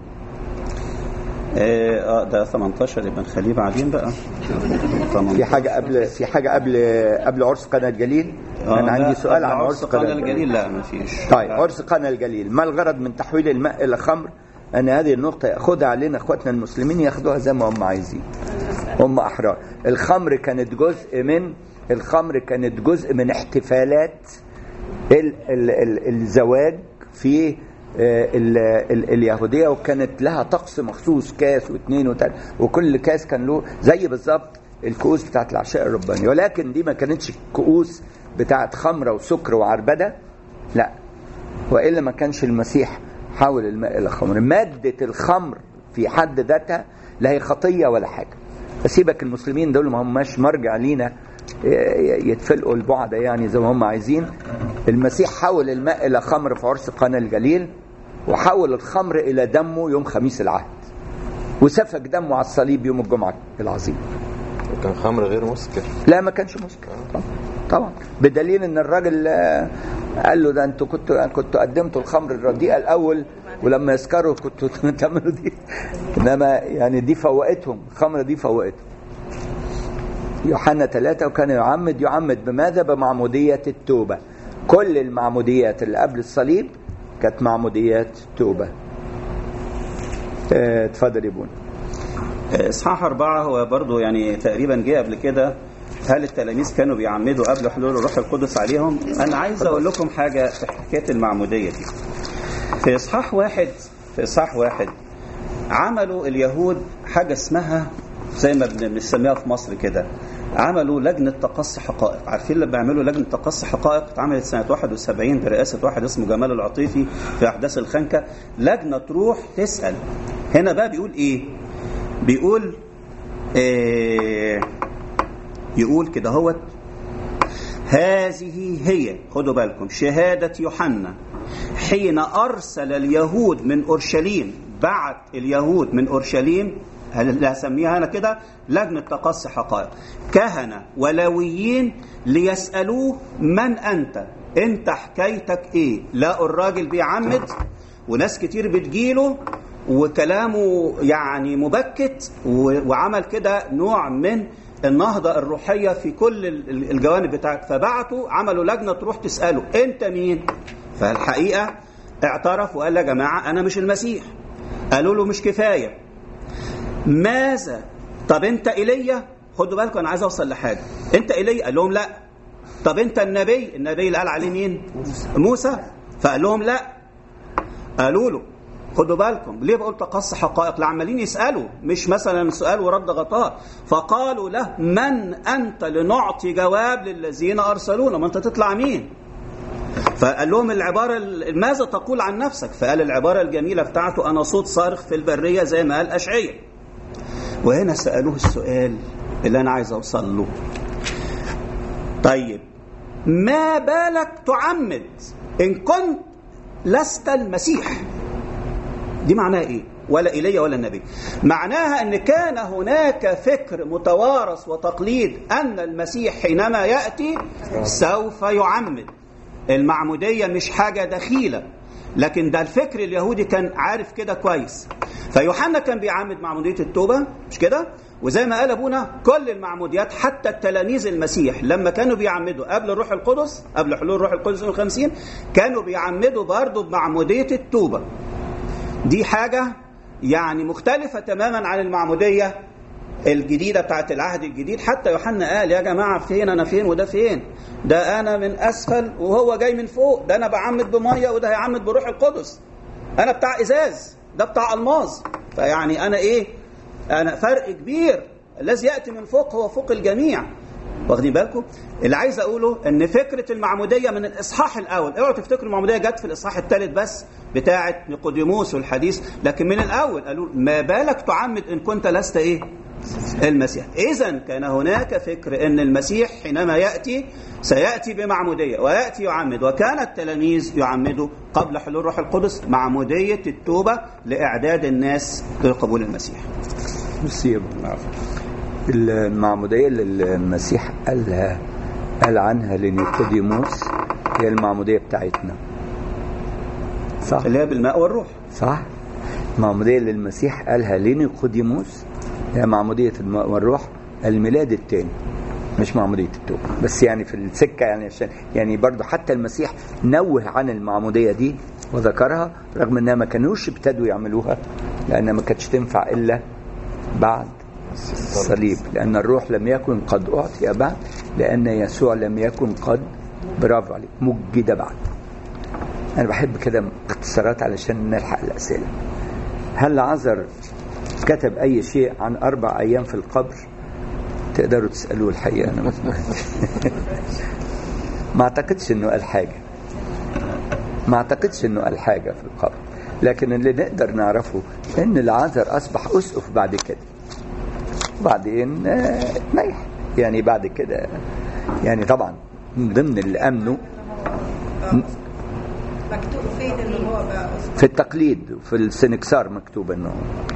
[SPEAKER 2] اه آه، ده 18 يبقى نخليه بعدين بقى 18.
[SPEAKER 1] في حاجه قبل في حاجه قبل قبل عرس قنا الجليل
[SPEAKER 2] آه،
[SPEAKER 1] انا
[SPEAKER 2] لا،
[SPEAKER 1] عندي سؤال
[SPEAKER 2] قبل
[SPEAKER 1] عن
[SPEAKER 2] عرس
[SPEAKER 1] عرس
[SPEAKER 2] قنا الجليل لا ما فيش
[SPEAKER 1] طيب عرس قنا الجليل ما الغرض من تحويل الماء الى خمر ان هذه النقطه ياخذها علينا اخواتنا المسلمين ياخدوها زي ما هم عايزين هم احرار الخمر كانت جزء من الخمر كانت جزء من احتفالات ال ال ال الزواج في آه، ال ال اليهوديه وكانت لها طقس مخصوص كاس واثنين وثلاثه وكل كاس كان له زي بالظبط الكؤوس بتاعت العشاء الرباني ولكن دي ما كانتش كؤوس بتاعت خمره وسكر وعربده لا والا ما كانش المسيح حول الماء الى خمر ماده الخمر في حد ذاتها لا هي خطيه ولا حاجه فسيبك المسلمين دول ما هماش مرجع لينا ي- يتفلقوا البعد يعني زي ما هم عايزين المسيح حول الماء الى خمر في عرس قنا الجليل وحول الخمر الى دمه يوم خميس العهد وسفك دمه على الصليب يوم الجمعه العظيم
[SPEAKER 5] وكان خمر غير مسكر
[SPEAKER 1] لا ما كانش مسكر طبعا طبعا بدليل ان الراجل آه، قال له ده انتوا كنتوا كنتوا قدمتوا الخمر الرديئه الاول ولما يسكروا كنتوا تعملوا دي انما يعني دي فوقتهم الخمره دي فوقتهم يوحنا ثلاثة وكان يعمد يعمد بماذا بمعمودية التوبة كل المعموديات اللي قبل الصليب كانت معموديات توبة اه، اتفضل يا بونا
[SPEAKER 2] اصحاح أربعة هو برضو يعني تقريبا جه قبل كده هل التلاميذ كانوا بيعمدوا قبل حلول الروح القدس عليهم؟ أنا عايز أقول لكم حاجة في حكاية المعمودية دي. في إصحاح واحد في إصحاح واحد عملوا اليهود حاجة اسمها زي ما بن- بنسميها في مصر كده عملوا لجنة تقصي حقائق عارفين لما بيعملوا لجنة تقصي حقائق اتعملت سنة 71 برئاسة واحد اسمه جمال العطيفي في أحداث الخنكة لجنة تروح تسأل هنا بقى بيقول إيه بيقول إيه يقول كده هوت هذه هي خدوا بالكم شهادة يوحنا حين أرسل اليهود من أورشليم بعت اليهود من أورشليم اللي هسميها أنا كده لجنة تقصي حقائق كهنة ولويين ليسألوه من أنت أنت حكايتك إيه لا الراجل بيعمد وناس كتير بتجيله وكلامه يعني مبكت و- وعمل كده نوع من النهضة الروحية في كل ال- ال- الجوانب بتاعت فبعتوا عملوا لجنة تروح تسأله أنت مين؟ فالحقيقة اعترف وقال يا جماعة أنا مش المسيح قالوا له مش كفاية ماذا؟ طب أنت إيليا؟ خدوا بالكم أنا عايز أوصل لحاجة أنت إيليا؟ قال لهم لا طب أنت النبي؟ النبي اللي قال عليه مين؟ موسى فقال لهم لا قالوا له خدوا بالكم ليه بقول تقص حقائق لعمالين يسألوا مش مثلا سؤال ورد غطاء فقالوا له من أنت لنعطي جواب للذين أرسلونا ما أنت تطلع مين فقال لهم العبارة ال- ماذا تقول عن نفسك فقال العبارة الجميلة بتاعته أنا صوت صارخ في البرية زي ما قال أشعية وهنا سألوه السؤال اللي أنا عايز أوصل له طيب ما بالك تعمد إن كنت لست المسيح دي معناها ايه ولا ايليا ولا النبي معناها ان كان هناك فكر متوارث وتقليد ان المسيح حينما ياتي سوف يعمد المعموديه مش حاجه دخيله لكن ده الفكر اليهودي كان عارف كده كويس فيوحنا كان بيعمد معموديه التوبه مش كده وزي ما قال ابونا كل المعموديات حتى التلاميذ المسيح لما كانوا بيعمدوا قبل الروح القدس قبل حلول الروح القدس يوم الخمسين كانوا بيعمدوا برضه بمعموديه التوبه دي حاجة يعني مختلفة تماما عن المعمودية الجديدة بتاعت العهد الجديد حتى يوحنا قال يا جماعة فين أنا فين وده فين ده أنا من أسفل وهو جاي من فوق ده أنا بعمد بمية وده هيعمد بروح القدس أنا بتاع إزاز ده بتاع ألماظ فيعني أنا إيه أنا فرق كبير الذي يأتي من فوق هو فوق الجميع واخدين بالكم اللي عايز اقوله ان فكره المعموديه من الاصحاح الاول اوعوا تفتكروا المعموديه جت في الاصحاح الثالث بس بتاعه نيقوديموس والحديث لكن من الاول قالوا ما بالك تعمد ان كنت لست ايه المسيح اذا كان هناك فكر ان المسيح حينما ياتي سياتي بمعموديه وياتي يعمد وكان التلاميذ يعمدوا قبل حلول روح القدس معموديه التوبه لاعداد الناس لقبول المسيح
[SPEAKER 1] بص يا ابني، المعمودية اللي المسيح قالها قال عنها لنيقوديموس هي المعمودية بتاعتنا صح
[SPEAKER 2] اللي هي بالماء والروح
[SPEAKER 1] صح المعمودية اللي المسيح قالها لنيقوديموس هي معمودية الماء والروح الميلاد الثاني مش معمودية التوبة بس يعني في السكة يعني عشان يعني برضو حتى المسيح نوه عن المعمودية دي وذكرها رغم انها ما كانوش ابتدوا يعملوها لانها ما كانتش تنفع الا بعد الصليب لان الروح لم يكن قد اعطي بعد لان يسوع لم يكن قد برافو عليك مجد بعد انا بحب كده اختصارات علشان نلحق الاسئله هل عذر كتب اي شيء عن اربع ايام في القبر تقدروا تسالوه الحقيقه انا ما ما اعتقدش انه قال حاجه ما اعتقدش انه قال حاجه في القبر لكن اللي نقدر نعرفه ان العذر اصبح اسقف بعد كده وبعدين آه، اتنيح يعني بعد كده يعني طبعا من ضمن اللي امنوا
[SPEAKER 8] مكتوب فين ان هو بقى أسقف؟
[SPEAKER 1] في التقليد في السنكسار مكتوب انه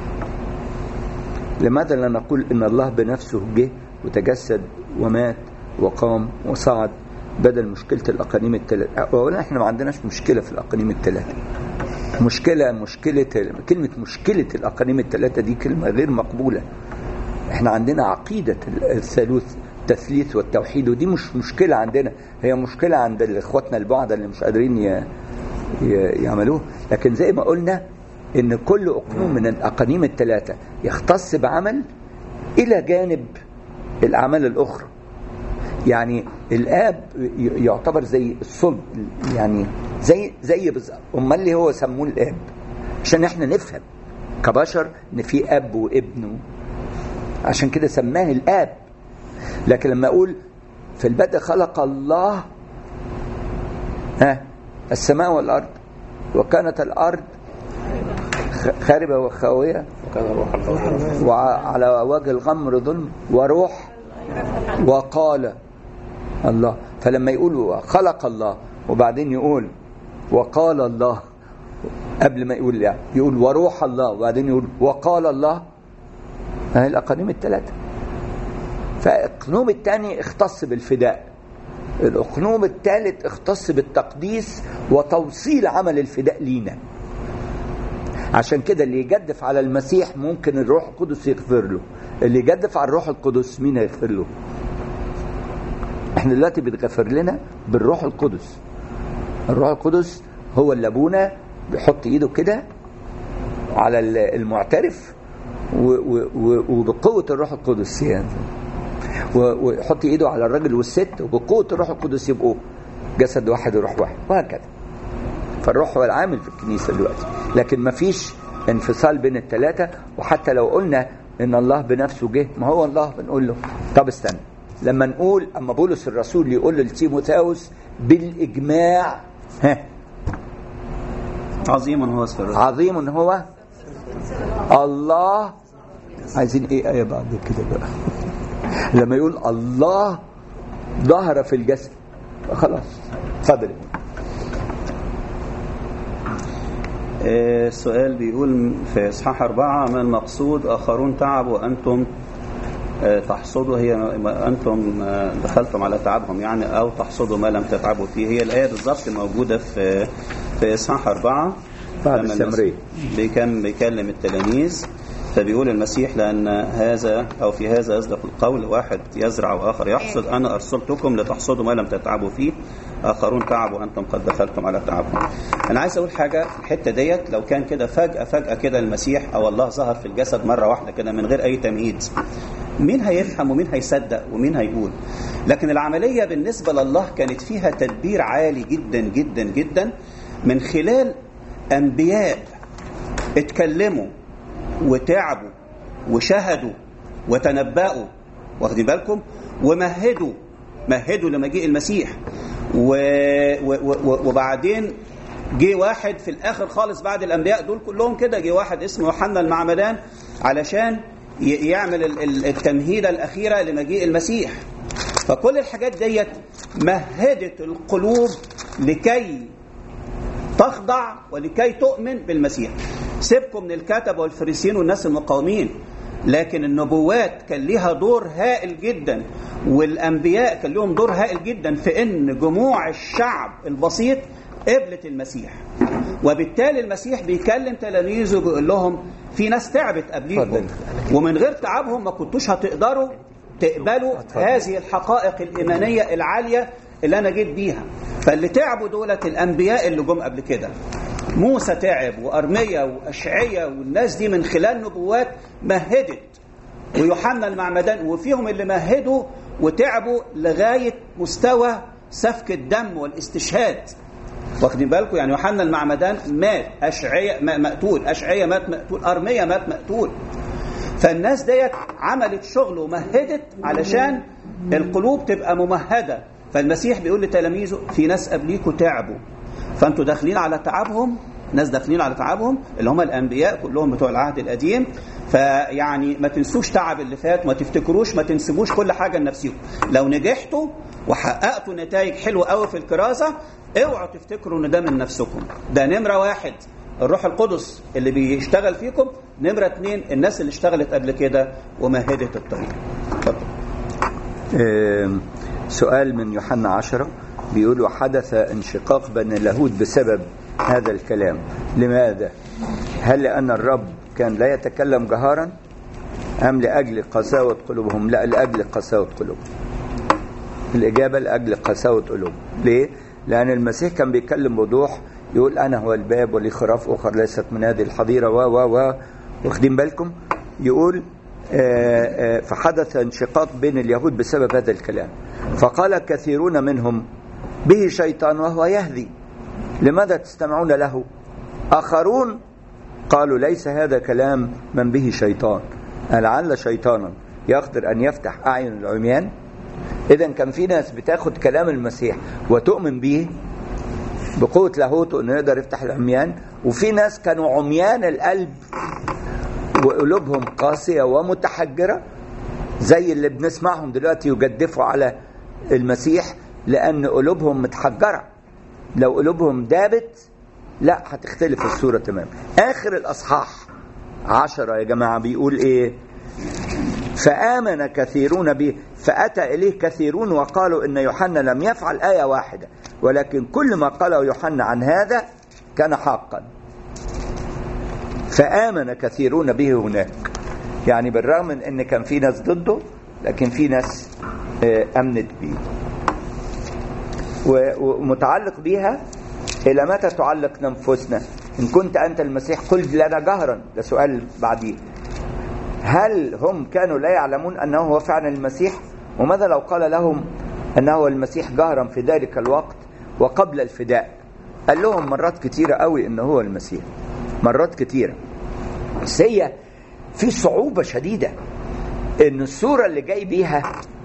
[SPEAKER 1] لماذا لا نقول ان الله بنفسه جه وتجسد ومات وقام وصعد بدل مشكله الاقانيم الثلاثه اولا احنا ما عندناش مشكله في الاقانيم الثلاثه مشكله مشكله كلمه مشكله الاقانيم الثلاثه دي كلمه غير مقبوله احنا عندنا عقيده الثالوث التثليث والتوحيد ودي مش مشكله عندنا هي مشكله عند اخواتنا البعض اللي مش قادرين ي... ي... يعملوه لكن زي ما قلنا ان كل اقنوم من الاقانيم الثلاثه يختص بعمل الى جانب الاعمال الاخرى يعني الاب ي- يعتبر زي الصلب يعني زي زي بالظبط امال ليه هو سموه الاب عشان احنا نفهم كبشر ان في اب وابن و- عشان كده سماه الاب لكن لما اقول في البدء خلق الله ها السماء والارض وكانت الارض خ- خاربه وخاويه
[SPEAKER 5] وكان روح الله
[SPEAKER 1] وعلى وجه الغمر ظلم وروح وقال الله فلما يقول خلق الله وبعدين يقول وقال الله قبل ما يقول يعني يقول وروح الله وبعدين يقول وقال الله هذه الأقانيم الثلاثة فالأقنوم الثاني اختص بالفداء الأقنوم الثالث اختص بالتقديس وتوصيل عمل الفداء لينا عشان كده اللي يجدف على المسيح ممكن الروح القدس يغفر له اللي يجدف على الروح القدس مين هيغفر له احنا دلوقتي بيتغفر لنا بالروح القدس الروح القدس هو اللي ابونا بيحط ايده كده على ال- المعترف و- و- و- وبقوه الروح القدس يعني و- ويحط ايده على الراجل والست وبقوه الروح القدس يبقوا جسد واحد وروح واحد وهكذا فالروح هو العامل في الكنيسه دلوقتي لكن ما فيش انفصال بين الثلاثه وحتى لو قلنا ان الله بنفسه جه ما هو الله بنقول له طب استنى لما نقول اما بولس الرسول يقول لتيموثاوس بالاجماع ها
[SPEAKER 2] عظيم هو سر
[SPEAKER 1] عظيم هو الله عايزين ايه ايه بعد كده بقى لما يقول الله ظهر في الجسد خلاص اتفضل
[SPEAKER 2] آه، السؤال بيقول في إصحاح أربعة ما المقصود آخرون تعبوا وأنتم آه، تحصدوا هي ما أنتم آه، دخلتم على تعبهم يعني أو تحصدوا ما لم تتعبوا فيه هي الآية بالظبط موجودة في في إصحاح أربعة
[SPEAKER 1] بعد
[SPEAKER 2] لما
[SPEAKER 1] السامرية.
[SPEAKER 2] المسيح بيكم بيكلم التلاميذ فبيقول المسيح لأن هذا أو في هذا يصدق القول واحد يزرع وآخر يحصد أنا أرسلتكم لتحصدوا ما لم تتعبوا فيه آخرون تعبوا وأنتم قد دخلتم على تعبهم أنا عايز أقول حاجة في الحتة ديت لو كان كده فجأة فجأة كده المسيح أو الله ظهر في الجسد مرة واحدة كده من غير أي تمهيد مين هيفهم ومين هيصدق ومين هيقول لكن العملية بالنسبة لله كانت فيها تدبير عالي جدا جدا جدا من خلال أنبياء اتكلموا وتعبوا وشهدوا وتنبأوا واخدين بالكم ومهدوا مهدوا لمجيء المسيح و... و... و... وبعدين جه واحد في الاخر خالص بعد الانبياء دول كلهم كده جه واحد اسمه يوحنا المعمدان علشان ي... يعمل ال- ال- التمهيده الاخيره لمجيء المسيح فكل الحاجات ديت مهدت القلوب لكي تخضع ولكي تؤمن بالمسيح سيبكم من الكتبة والفريسيين والناس المقاومين لكن النبوات كان ليها دور هائل جدا والأنبياء كان لهم دور هائل جدا في أن جموع الشعب البسيط قبلت المسيح وبالتالي المسيح بيكلم تلاميذه بيقول لهم في ناس تعبت قبليكم ومن غير تعبهم ما كنتوش هتقدروا تقبلوا هذه الحقائق الإيمانية العالية اللي أنا جيت بيها فاللي تعبوا دولة الأنبياء اللي جم قبل كده موسى تعب وأرميا وأشعية والناس دي من خلال نبوات مهدت ويوحنا المعمدان وفيهم اللي مهدوا وتعبوا لغاية مستوى سفك الدم والاستشهاد واخدين بالكم يعني يوحنا المعمدان مات أشعية م- مقتول أشعية مات مقتول أرميا مات مقتول فالناس ديت عملت شغل ومهدت علشان القلوب تبقى ممهدة فالمسيح بيقول لتلاميذه في ناس قبليكوا تعبوا فانتوا داخلين على تعبهم ناس داخلين على تعبهم اللي هم الانبياء كلهم بتوع العهد القديم فيعني ما تنسوش تعب اللي فات ما تفتكروش ما تنسبوش كل حاجه لنفسكم لو نجحتوا وحققتوا نتائج حلوه قوي في الكراسه اوعوا تفتكروا ان ده من نفسكم ده نمره واحد الروح القدس اللي بيشتغل فيكم نمره اتنين الناس اللي اشتغلت قبل كده ومهدت الطريق اتفضل
[SPEAKER 1] آم، سؤال من يوحنا عشرة بيقول وحدث انشقاق بين اللاهوت بسبب هذا الكلام لماذا هل لأن الرب كان لا يتكلم جهارا أم لأجل قساوة قلوبهم لا لأجل قساوة قلوبهم الإجابة لأجل قساوة قلوب ليه؟ لأن المسيح كان بيتكلم بوضوح يقول أنا هو الباب ولي خراف أخر ليست من هذه الحظيرة و و و واخدين بالكم يقول آه، آه، فحدث انشقاق بين اليهود بسبب هذا الكلام فقال كثيرون منهم به شيطان وهو يهدي لماذا تستمعون له آخرون قالوا ليس هذا كلام من به شيطان لعل شيطانا يقدر أن يفتح أعين العميان إذا كان في ناس بتاخد كلام المسيح وتؤمن به بقوة لاهوته إنه يقدر يفتح العميان وفي ناس كانوا عميان القلب وقلوبهم قاسية ومتحجرة زي اللي بنسمعهم دلوقتي يجدفوا على المسيح لأن قلوبهم متحجرة لو قلوبهم دابت لا هتختلف الصورة تمام آخر الأصحاح عشرة يا جماعة بيقول إيه فآمن كثيرون به فأتى إليه كثيرون وقالوا إن يوحنا لم يفعل آية واحدة ولكن كل ما قاله يوحنا عن هذا كان حقا فآمن كثيرون به هناك يعني بالرغم من ان كان في ناس ضده لكن في ناس آه، امنت به و- ومتعلق بيها الى متى تعلق نفوسنا ان كنت انت المسيح قل لنا جهرا ده سؤال بعديه هل هم كانوا لا يعلمون انه هو فعلا المسيح وماذا لو قال لهم انه هو المسيح جهرا في ذلك الوقت وقبل الفداء قال لهم مرات كتيره قوي انه هو المسيح مرات كتيره بس هي في صعوبة شديدة ان الصورة اللي جاي بيها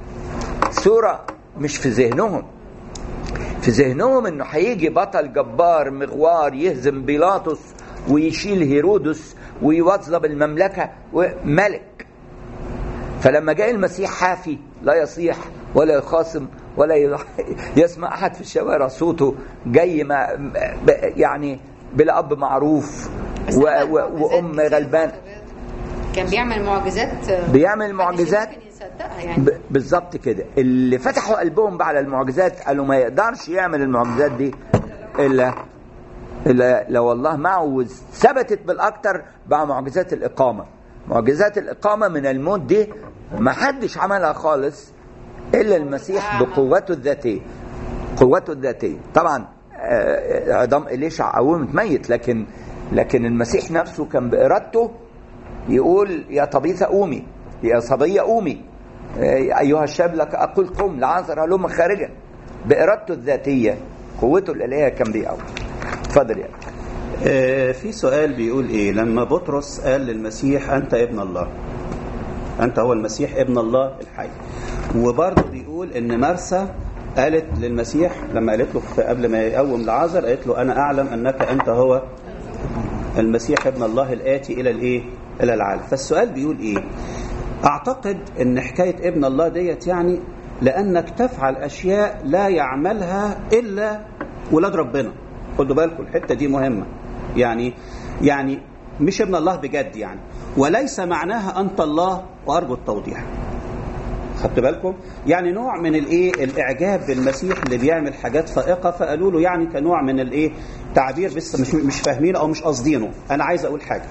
[SPEAKER 1] صورة مش في ذهنهم في ذهنهم انه هيجي بطل جبار مغوار يهزم بيلاطس ويشيل هيرودس ويوظب المملكة وملك فلما جاء المسيح حافي لا يصيح ولا يخاصم ولا ي- يسمع احد في الشوارع صوته جاي ما ب- يعني بلا اب معروف
[SPEAKER 4] بس
[SPEAKER 1] و
[SPEAKER 4] عمل
[SPEAKER 1] و
[SPEAKER 4] معجزات
[SPEAKER 1] وام
[SPEAKER 4] كتير
[SPEAKER 1] غلبان
[SPEAKER 4] كان بيعمل معجزات آه،
[SPEAKER 1] بيعمل
[SPEAKER 4] محدش
[SPEAKER 1] معجزات
[SPEAKER 4] ممكن يصدقها يعني
[SPEAKER 1] ب- بالظبط كده اللي فتحوا قلبهم بقى على المعجزات قالوا ما يقدرش يعمل المعجزات دي الا الا لو الله معه وثبتت بالاكتر بقى معجزات الاقامه معجزات الاقامه من الموت دي ما حدش عملها خالص الا المسيح بقوته الذاتيه قوته الذاتيه طبعا آه، عظام اليشع قومت ميت لكن لكن المسيح نفسه كان بارادته يقول يا طبيثة قومي يا صبية قومي آه، أيها الشاب لك أقول قم لعازر هلم خارجا بإرادته الذاتية قوته الإلهية كان بيقوم اتفضل يا
[SPEAKER 2] آه، في سؤال بيقول ايه لما بطرس قال للمسيح انت ابن الله انت هو المسيح ابن الله الحي وبرضه بيقول ان مرسى قالت للمسيح لما قالت له في- قبل ما يقوم لعازر قالت له انا اعلم انك انت هو المسيح ابن الله الاتي الى الايه الى العالم فالسؤال بيقول ايه اعتقد ان حكايه ابن الله ديت يعني لانك تفعل اشياء لا يعملها الا ولاد ربنا خدوا بالكم الحته دي مهمه يعني يعني مش ابن الله بجد يعني وليس معناها انت الله وارجو التوضيح خدت بالكم يعني نوع من الايه الاعجاب بالمسيح اللي بيعمل حاجات فائقه فقالوا له يعني كنوع من الايه تعبير بس مش مش فاهمينه او مش قاصدينه انا عايز اقول حاجه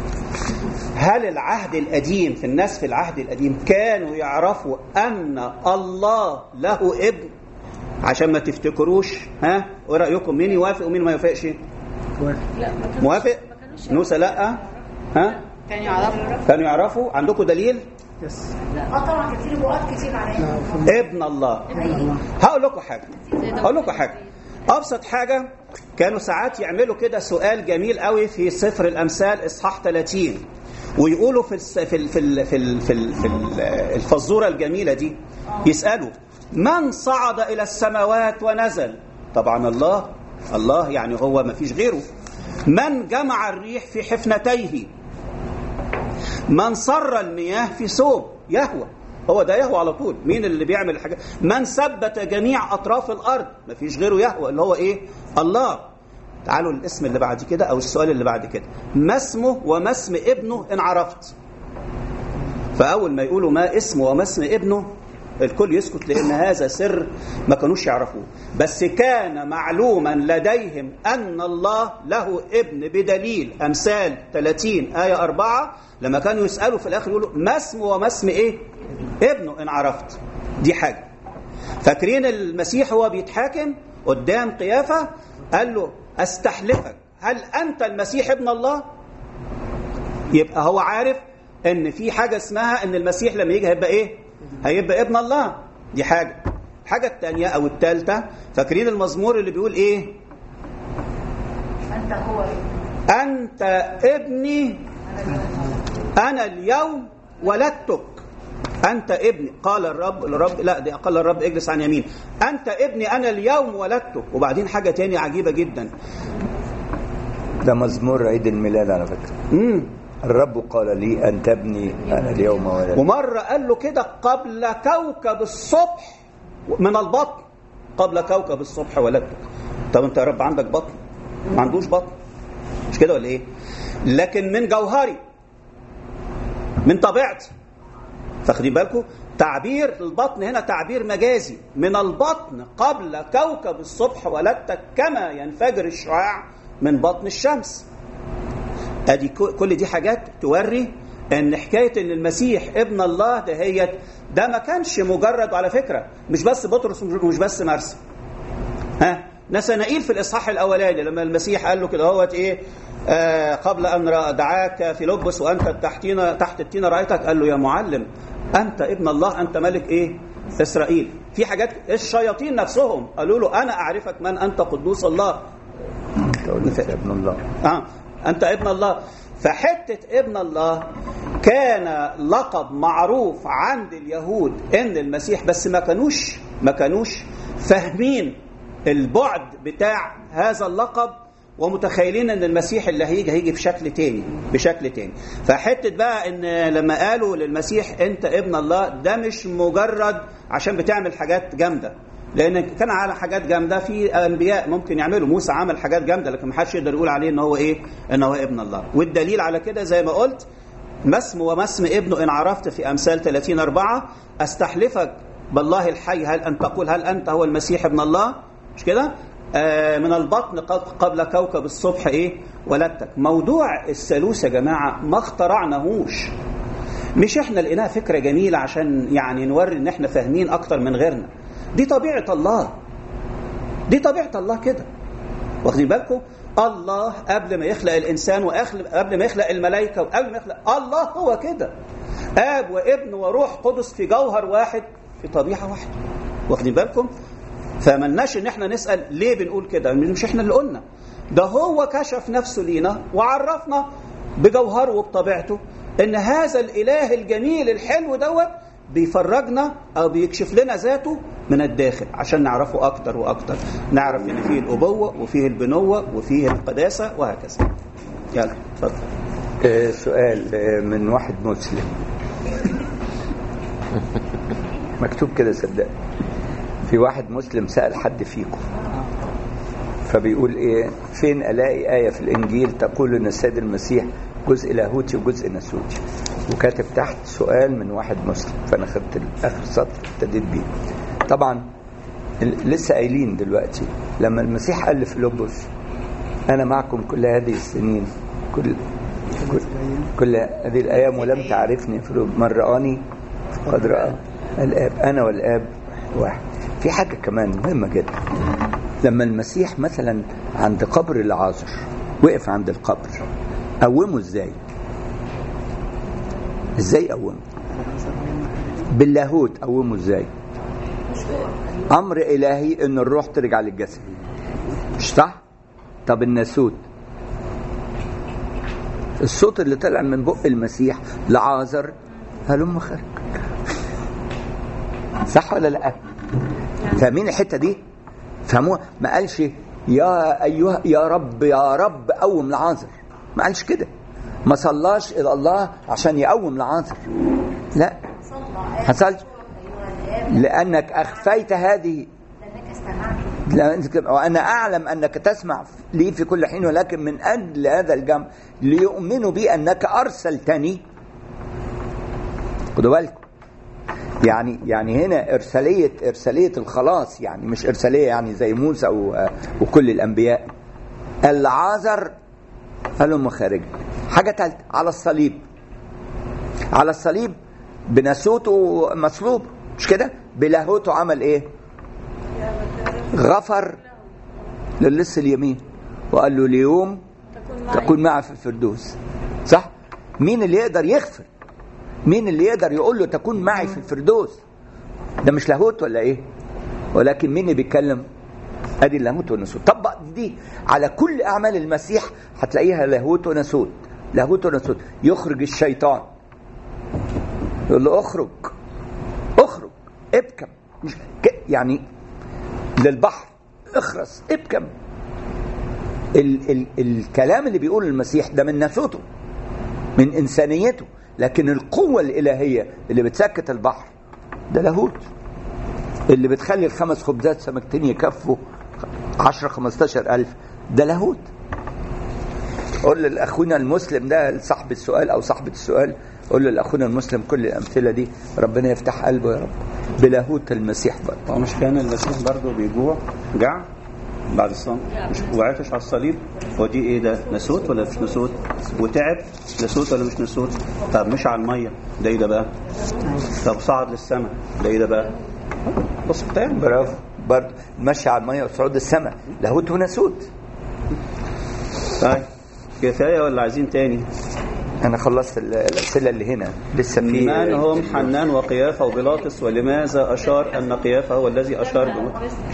[SPEAKER 2] هل العهد القديم في الناس في العهد القديم كانوا يعرفوا ان الله له ابن عشان ما تفتكروش ها ايه رايكم مين يوافق ومين ما يوافقش
[SPEAKER 3] لا ما كانوش
[SPEAKER 2] موافق
[SPEAKER 3] ما كانوش
[SPEAKER 2] نوسه لا ها
[SPEAKER 4] كان يعرفوا
[SPEAKER 2] كانوا يعرفوا عندكم دليل
[SPEAKER 3] اه طبعا كان في نبوءات كتير عليها
[SPEAKER 2] ابن الله هقول لكم حاجه هقول لكم حاجه ابسط حاجه كانوا ساعات يعملوا كده سؤال جميل قوي في سفر الامثال اصحاح 30 ويقولوا في الس- في ال- في ال- في ال- في ال- في ال- الفزوره الجميله دي يسالوا من صعد الى السماوات ونزل طبعا الله الله يعني هو ما فيش غيره من جمع الريح في حفنتيه من صر المياه في ثوب يهوى هو ده يهوى على طول مين اللي بيعمل الحاجات من ثبت جميع اطراف الارض مفيش غيره يهوى اللي هو ايه الله تعالوا الاسم اللي بعد كده او السؤال اللي بعد كده ما اسمه وما اسم ابنه ان عرفت فاول ما يقولوا ما اسمه وما اسم ابنه الكل يسكت لان هذا سر ما كانوش يعرفوه بس كان معلوما لديهم ان الله له ابن بدليل امثال 30 ايه 4 لما كانوا يسالوا في الاخر يقولوا ما اسمه وما اسم ايه ابنه ان عرفت دي حاجه فاكرين المسيح هو بيتحاكم قدام قيافة قال له استحلفك هل أنت المسيح ابن الله يبقى هو عارف ان في حاجة اسمها ان المسيح لما يجي هيبقى ايه هيبقى ابن الله دي حاجة الحاجة الثانية او الثالثة فاكرين المزمور اللي بيقول ايه
[SPEAKER 3] انت هو
[SPEAKER 2] أنت ابني أنا اليوم ولدتك أنت ابني قال الرب الرب لا ده قال الرب اجلس عن يمين أنت ابني أنا اليوم ولدتك وبعدين حاجة تانية عجيبة جدا
[SPEAKER 1] ده مزمور عيد الميلاد على فكرة
[SPEAKER 2] مم.
[SPEAKER 1] الرب قال لي أنت ابني أنا اليوم ولدت
[SPEAKER 2] ومرة قال له كده قبل كوكب الصبح من البطن قبل كوكب الصبح ولدتك طب انت يا رب عندك بطن ما عندوش بطن مش كده ولا ايه لكن من جوهري من طبيعتي فاخدين بالكم تعبير البطن هنا تعبير مجازي من البطن قبل كوكب الصبح ولدتك كما ينفجر الشعاع من بطن الشمس ادي كو- كل دي حاجات توري ان حكايه ان المسيح ابن الله ده هي ده ما كانش مجرد على فكره مش بس بطرس ومش بس مرسى ها نسنائيل في الاصحاح الاولاني لما المسيح قال له كده هوت ايه آه قبل ان رأى- دعاك فيلبس وانت تحتينا تحت التينه رايتك قال له يا معلم انت ابن الله انت ملك ايه اسرائيل في حاجات الشياطين نفسهم قالوا له انا اعرفك من انت قدوس الله
[SPEAKER 1] تقول لي يا ابن الله
[SPEAKER 2] اه انت ابن الله فحته ابن الله كان لقب معروف عند اليهود ان المسيح بس ما كانوش ما كانوش فاهمين البعد بتاع هذا اللقب ومتخيلين ان المسيح اللي هيجي هيجي بشكل تاني بشكل تاني فحته بقى ان لما قالوا للمسيح انت ابن الله ده مش مجرد عشان بتعمل حاجات جامده لان كان على حاجات جامده في انبياء ممكن يعملوا موسى عمل حاجات جامده لكن ما حدش يقدر يقول عليه ان هو ايه ان هو ابن الله والدليل على كده زي ما قلت ما اسم وما اسم ابنه ان عرفت في امثال 30 4 استحلفك بالله الحي هل ان تقول هل انت هو المسيح ابن الله مش كده آه من البطن قد- قبل كوكب الصبح ايه ولدتك موضوع الثالوث يا جماعه ما اخترعناهوش مش احنا لقيناها فكره جميله عشان يعني نوري ان احنا فاهمين اكتر من غيرنا دي طبيعه الله دي طبيعه الله كده واخدين بالكم الله قبل ما يخلق الانسان وقبل ما يخلق الملائكه وقبل ما يخلق الله هو كده اب وابن وروح قدس في جوهر واحد في طبيعه واحده واخدين بالكم فملناش ان احنا نسال ليه بنقول كده مش احنا اللي قلنا ده هو كشف نفسه لينا وعرفنا بجوهره وبطبيعته ان هذا الاله الجميل الحلو دوت بيفرجنا او بيكشف لنا ذاته من الداخل عشان نعرفه اكتر واكتر نعرف ان فيه الابوه وفيه البنوه وفيه القداسه وهكذا يلا اتفضل
[SPEAKER 1] آه، سؤال آه، من واحد مسلم مكتوب كده صدق في واحد مسلم سأل حد فيكم فبيقول ايه فين الاقي آية في الانجيل تقول ان السيد المسيح جزء لاهوتي وجزء ناسوتي وكاتب تحت سؤال من واحد مسلم فانا خدت اخر سطر ابتديت بيه طبعا ال- لسه قايلين دلوقتي لما المسيح قال لفيلبس انا معكم كل هذه السنين كل كل, كل هذه الايام ولم تعرفني فيلبس من رآني فقد رأى الاب انا والاب واحد في حاجه كمان مهمه جدا لما المسيح مثلا عند قبر العازر وقف عند القبر قومه ازاي ازاي قومه باللاهوت قومه ازاي امر الهي ان الروح ترجع للجسد مش صح طب الناسوت الصوت اللي طلع من بق المسيح لعازر هلم خارج صح ولا لا فاهمين الحته دي فهموها ما قالش يا ايها يا رب يا رب قوم لعازر ما قالش كده ما صلاش الى الله عشان يقوم لعازر لا حصلش لانك اخفيت هذه لأنك- وأنا أعلم أنك تسمع لي في كل حين ولكن من أجل هذا الجمع ليؤمنوا بي أنك أرسلتني خدوا بالكم يعني يعني هنا إرسالية إرسالية الخلاص يعني مش إرسالية يعني زي موسى و- وكل الأنبياء العازر قالوا لهم خارج حاجة ثالثة على الصليب على الصليب بناسوته مصلوب مش كده بلاهوته عمل ايه غفر للص اليمين وقال له اليوم تكون معي في الفردوس صح مين اللي يقدر يغفر مين اللي يقدر يقول له تكون معي في الفردوس ده مش لاهوت ولا ايه ولكن مين اللي بيتكلم ادي اللاهوت والناسوت طبق دي على كل اعمال المسيح هتلاقيها لاهوت وناسوت لاهوت وناسوت يخرج الشيطان يقول له اخرج اخرج ابكم مش ك- يعني للبحر اخرس ابكم ال ال الكلام اللي بيقوله المسيح ده من ناسوته من انسانيته لكن القوه الالهيه اللي بتسكت البحر ده لاهوت اللي بتخلي الخمس خبزات سمكتين يكفوا 10 15 ألف ده لاهوت قول لأخونا المسلم ده صاحب السؤال أو صاحبة السؤال قول لأخونا المسلم كل الأمثلة دي ربنا يفتح قلبه يا رب بلاهوت المسيح بقى
[SPEAKER 2] هو مش كان المسيح برضه بيجوع جع بعد الصوم مش وعطش على الصليب هو دي ايه ده ناسوت ولا مش ناسوت وتعب ناسوت ولا مش ناسوت طب مشى على الميه ده ايه ده بقى طب صعد للسماء ده ايه ده بقى بص بتاع
[SPEAKER 1] برافو برضه مشي على الميه وصعود السماء لاهوت وناسوت
[SPEAKER 2] طيب كفايه ولا عايزين تاني
[SPEAKER 1] انا خلصت ال- الاسئله اللي هنا لسه في
[SPEAKER 2] من هم حنان وقيافه وبيلاطس ولماذا اشار ان قيافه هو الذي اشار بموت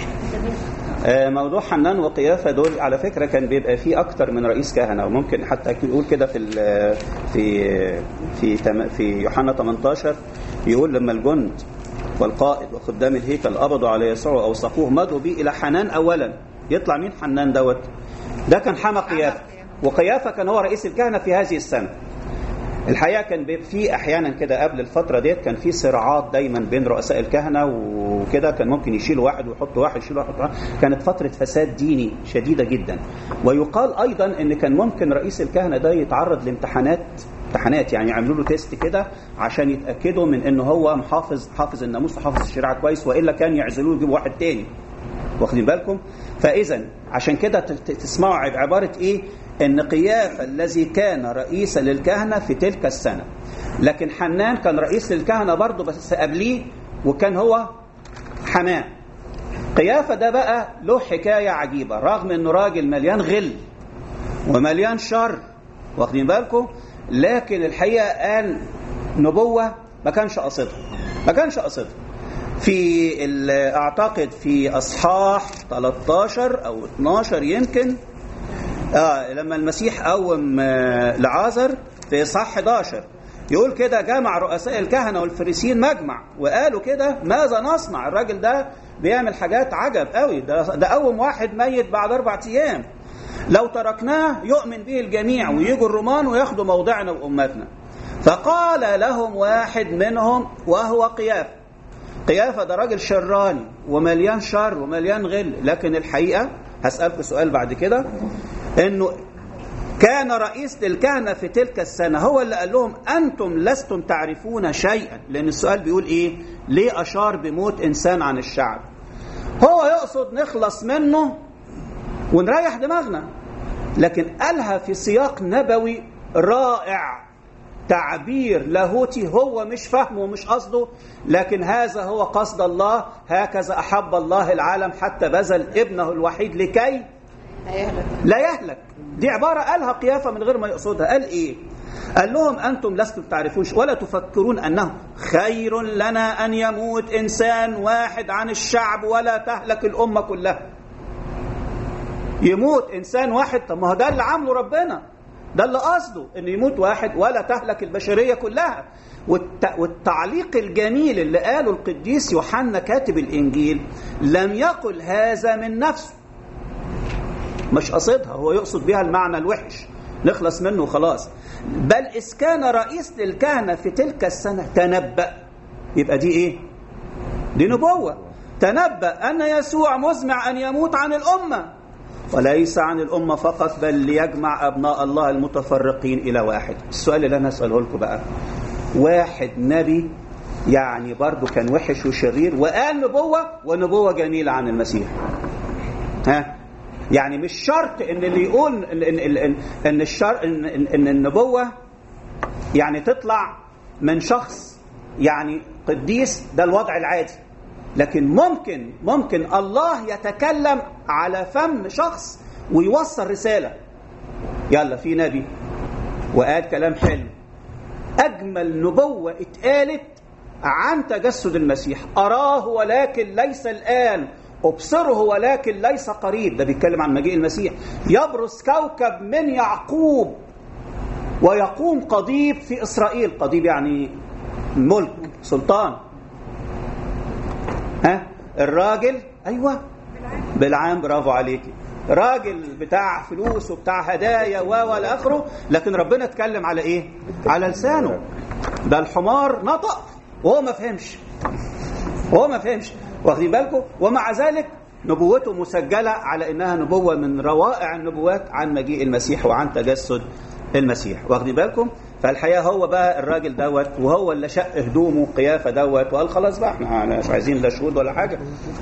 [SPEAKER 2] آه، موضوع حنان وقيافه دول على فكره كان بيبقى فيه اكتر من رئيس كهنه وممكن حتى يقول كده في ال- في في تم- في يوحنا 18 يقول لما الجند والقائد وخدام الهيكل قبضوا على يسوع واوثقوه مضوا به الى حنان اولا يطلع مين حنان دوت ده كان حما قيافه وقيافه كان هو رئيس الكهنه في هذه السنه الحقيقه كان بيبقى في احيانا كده قبل الفتره ديت كان في صراعات دايما بين رؤساء الكهنه وكده كان ممكن يشيلوا واحد ويحطوا واحد يشيلوا واحد ويحطوا واحد. كانت فتره فساد ديني شديده جدا ويقال ايضا ان كان ممكن رئيس الكهنه ده يتعرض لامتحانات امتحانات يعني يعملوا له تيست كده عشان يتاكدوا من ان هو محافظ حافظ الناموس وحافظ الشريعه كويس والا كان يعزلوه يجيبوا واحد تاني واخدين بالكم فاذا عشان كده ت- ت- تسمعوا عب- عباره ايه ان قيافه الذي كان رئيسا للكهنه في تلك السنه لكن حنان كان رئيس للكهنه برضه بس قبليه وكان هو حماه قيافه ده بقى له حكايه عجيبه رغم انه راجل مليان غل ومليان شر واخدين بالكم لكن الحقيقه قال نبوه ما كانش قاصدها ما كانش قاصدها في ال- اعتقد في اصحاح 13 او 12 يمكن آه لما المسيح قوم آه لعازر في اصحاح 11 يقول كده جمع رؤساء الكهنه والفريسيين مجمع وقالوا كده ماذا نصنع الراجل ده بيعمل حاجات عجب قوي ده ده قوم واحد ميت بعد اربع ايام لو تركناه يؤمن به الجميع ويجوا الرومان وياخدوا موضعنا وامتنا فقال لهم واحد منهم وهو قياف قيافة ده راجل شراني ومليان شر ومليان غل لكن الحقيقة هسألكم سؤال بعد كده انه كان رئيس للكهنة في تلك السنة هو اللي قال لهم أنتم لستم تعرفون شيئا لأن السؤال بيقول إيه ليه أشار بموت إنسان عن الشعب هو يقصد نخلص منه ونريح دماغنا لكن قالها في سياق نبوي رائع تعبير لاهوتي هو مش فهمه ومش قصده لكن هذا هو قصد الله هكذا أحب الله العالم حتى بذل ابنه الوحيد لكي
[SPEAKER 4] لا يهلك
[SPEAKER 2] لا يهلك دي عبارة قالها قيافة من غير ما يقصدها قال إيه قال لهم أنتم لستم تعرفون ولا تفكرون أنه خير لنا أن يموت إنسان واحد عن الشعب ولا تهلك الأمة كلها يموت إنسان واحد طب ما هو ده اللي عامله ربنا ده اللي قصده ان يموت واحد ولا تهلك البشريه كلها والت... والتعليق الجميل اللي قاله القديس يوحنا كاتب الانجيل لم يقل هذا من نفسه مش قصدها هو يقصد بها المعنى الوحش نخلص منه خلاص بل إذ كان رئيس للكهنة في تلك السنة تنبأ يبقى دي إيه؟ دي نبوة تنبأ أن يسوع مزمع أن يموت عن الأمة وليس عن الأمة فقط بل ليجمع أبناء الله المتفرقين إلى واحد السؤال اللي أنا أسأله لكم بقى واحد نبي يعني برضه كان وحش وشرير وقال نبوة ونبوة جميلة عن المسيح ها يعني مش شرط ان اللي يقول ان ان ان, إن الشر ان, إن, ان النبوه يعني تطلع من شخص يعني قديس ده الوضع العادي لكن ممكن ممكن الله يتكلم على فم شخص ويوصل رسالة يلا في نبي وقال كلام حلو أجمل نبوة اتقالت عن تجسد المسيح أراه ولكن ليس الآن أبصره ولكن ليس قريب ده بيتكلم عن مجيء المسيح يبرز كوكب من يعقوب ويقوم قضيب في إسرائيل قضيب يعني ملك سلطان ها الراجل أيوة بالعام برافو عليكي راجل بتاع فلوس وبتاع هدايا و والى اخره لكن ربنا اتكلم على ايه على لسانه ده الحمار نطق وهو ما فهمش وهو ما فهمش واخدين بالكم ومع ذلك نبوته مسجلة على إنها نبوة من روائع النبوات عن مجيء المسيح وعن تجسد المسيح واخدين بالكم فالحقيقة هو بقى الراجل دوت وهو اللي شق هدومه قيافة دوت وقال خلاص بقى احنا مش عايزين لا شهود ولا حاجة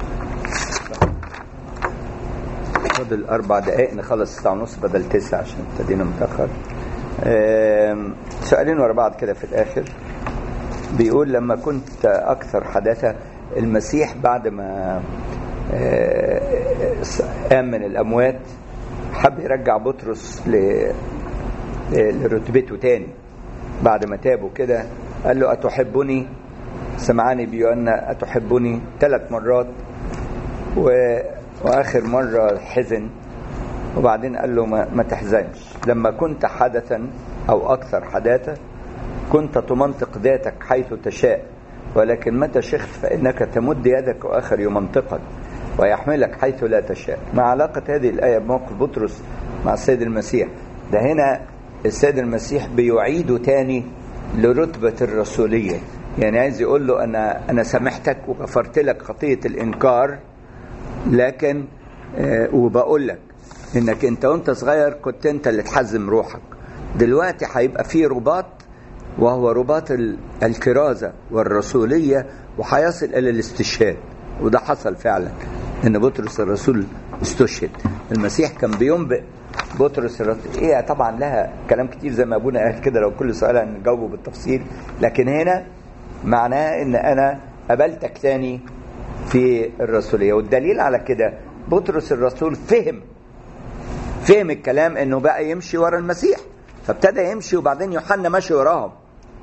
[SPEAKER 1] فاضل أربع دقائق نخلص الساعة ونص بدل تسعة عشان ابتدينا متأخر. آم، سؤالين ورا بعض كده في الآخر. بيقول لما كنت أكثر حداثة المسيح بعد ما آه، قام من الأموات حب يرجع بطرس ل- لرتبته تاني بعد ما تابوا كده قال له أتحبني سمعاني بيونا أتحبني ثلاث مرات و... واخر مره حزن وبعدين قال له ما, ما تحزنش لما كنت حدثا او اكثر حداثه كنت تمنطق ذاتك حيث تشاء ولكن متى شخت فانك تمد يدك واخر يمنطقك ويحملك حيث لا تشاء ما علاقه هذه الايه بموقف بطرس مع السيد المسيح ده هنا السيد المسيح بيعيده تاني لرتبه الرسوليه يعني عايز يقول له انا انا سامحتك وغفرت لك خطيه الانكار لكن آه، وبقول لك انك انت وانت صغير كنت انت اللي تحزم روحك دلوقتي هيبقى في رباط وهو رباط ال- الكرازه والرسوليه وهيصل الى الاستشهاد وده حصل فعلا ان بطرس الرسول استشهد المسيح كان بينبئ بطرس الرسول ايه طبعا لها كلام كتير زي ما ابونا قال كده لو كل سؤال هنجاوبه بالتفصيل لكن هنا معناه ان انا قبلتك تاني في الرسوليه والدليل على كده بطرس الرسول فهم فهم الكلام انه بقى يمشي ورا المسيح فابتدى يمشي وبعدين يوحنا ماشي وراهم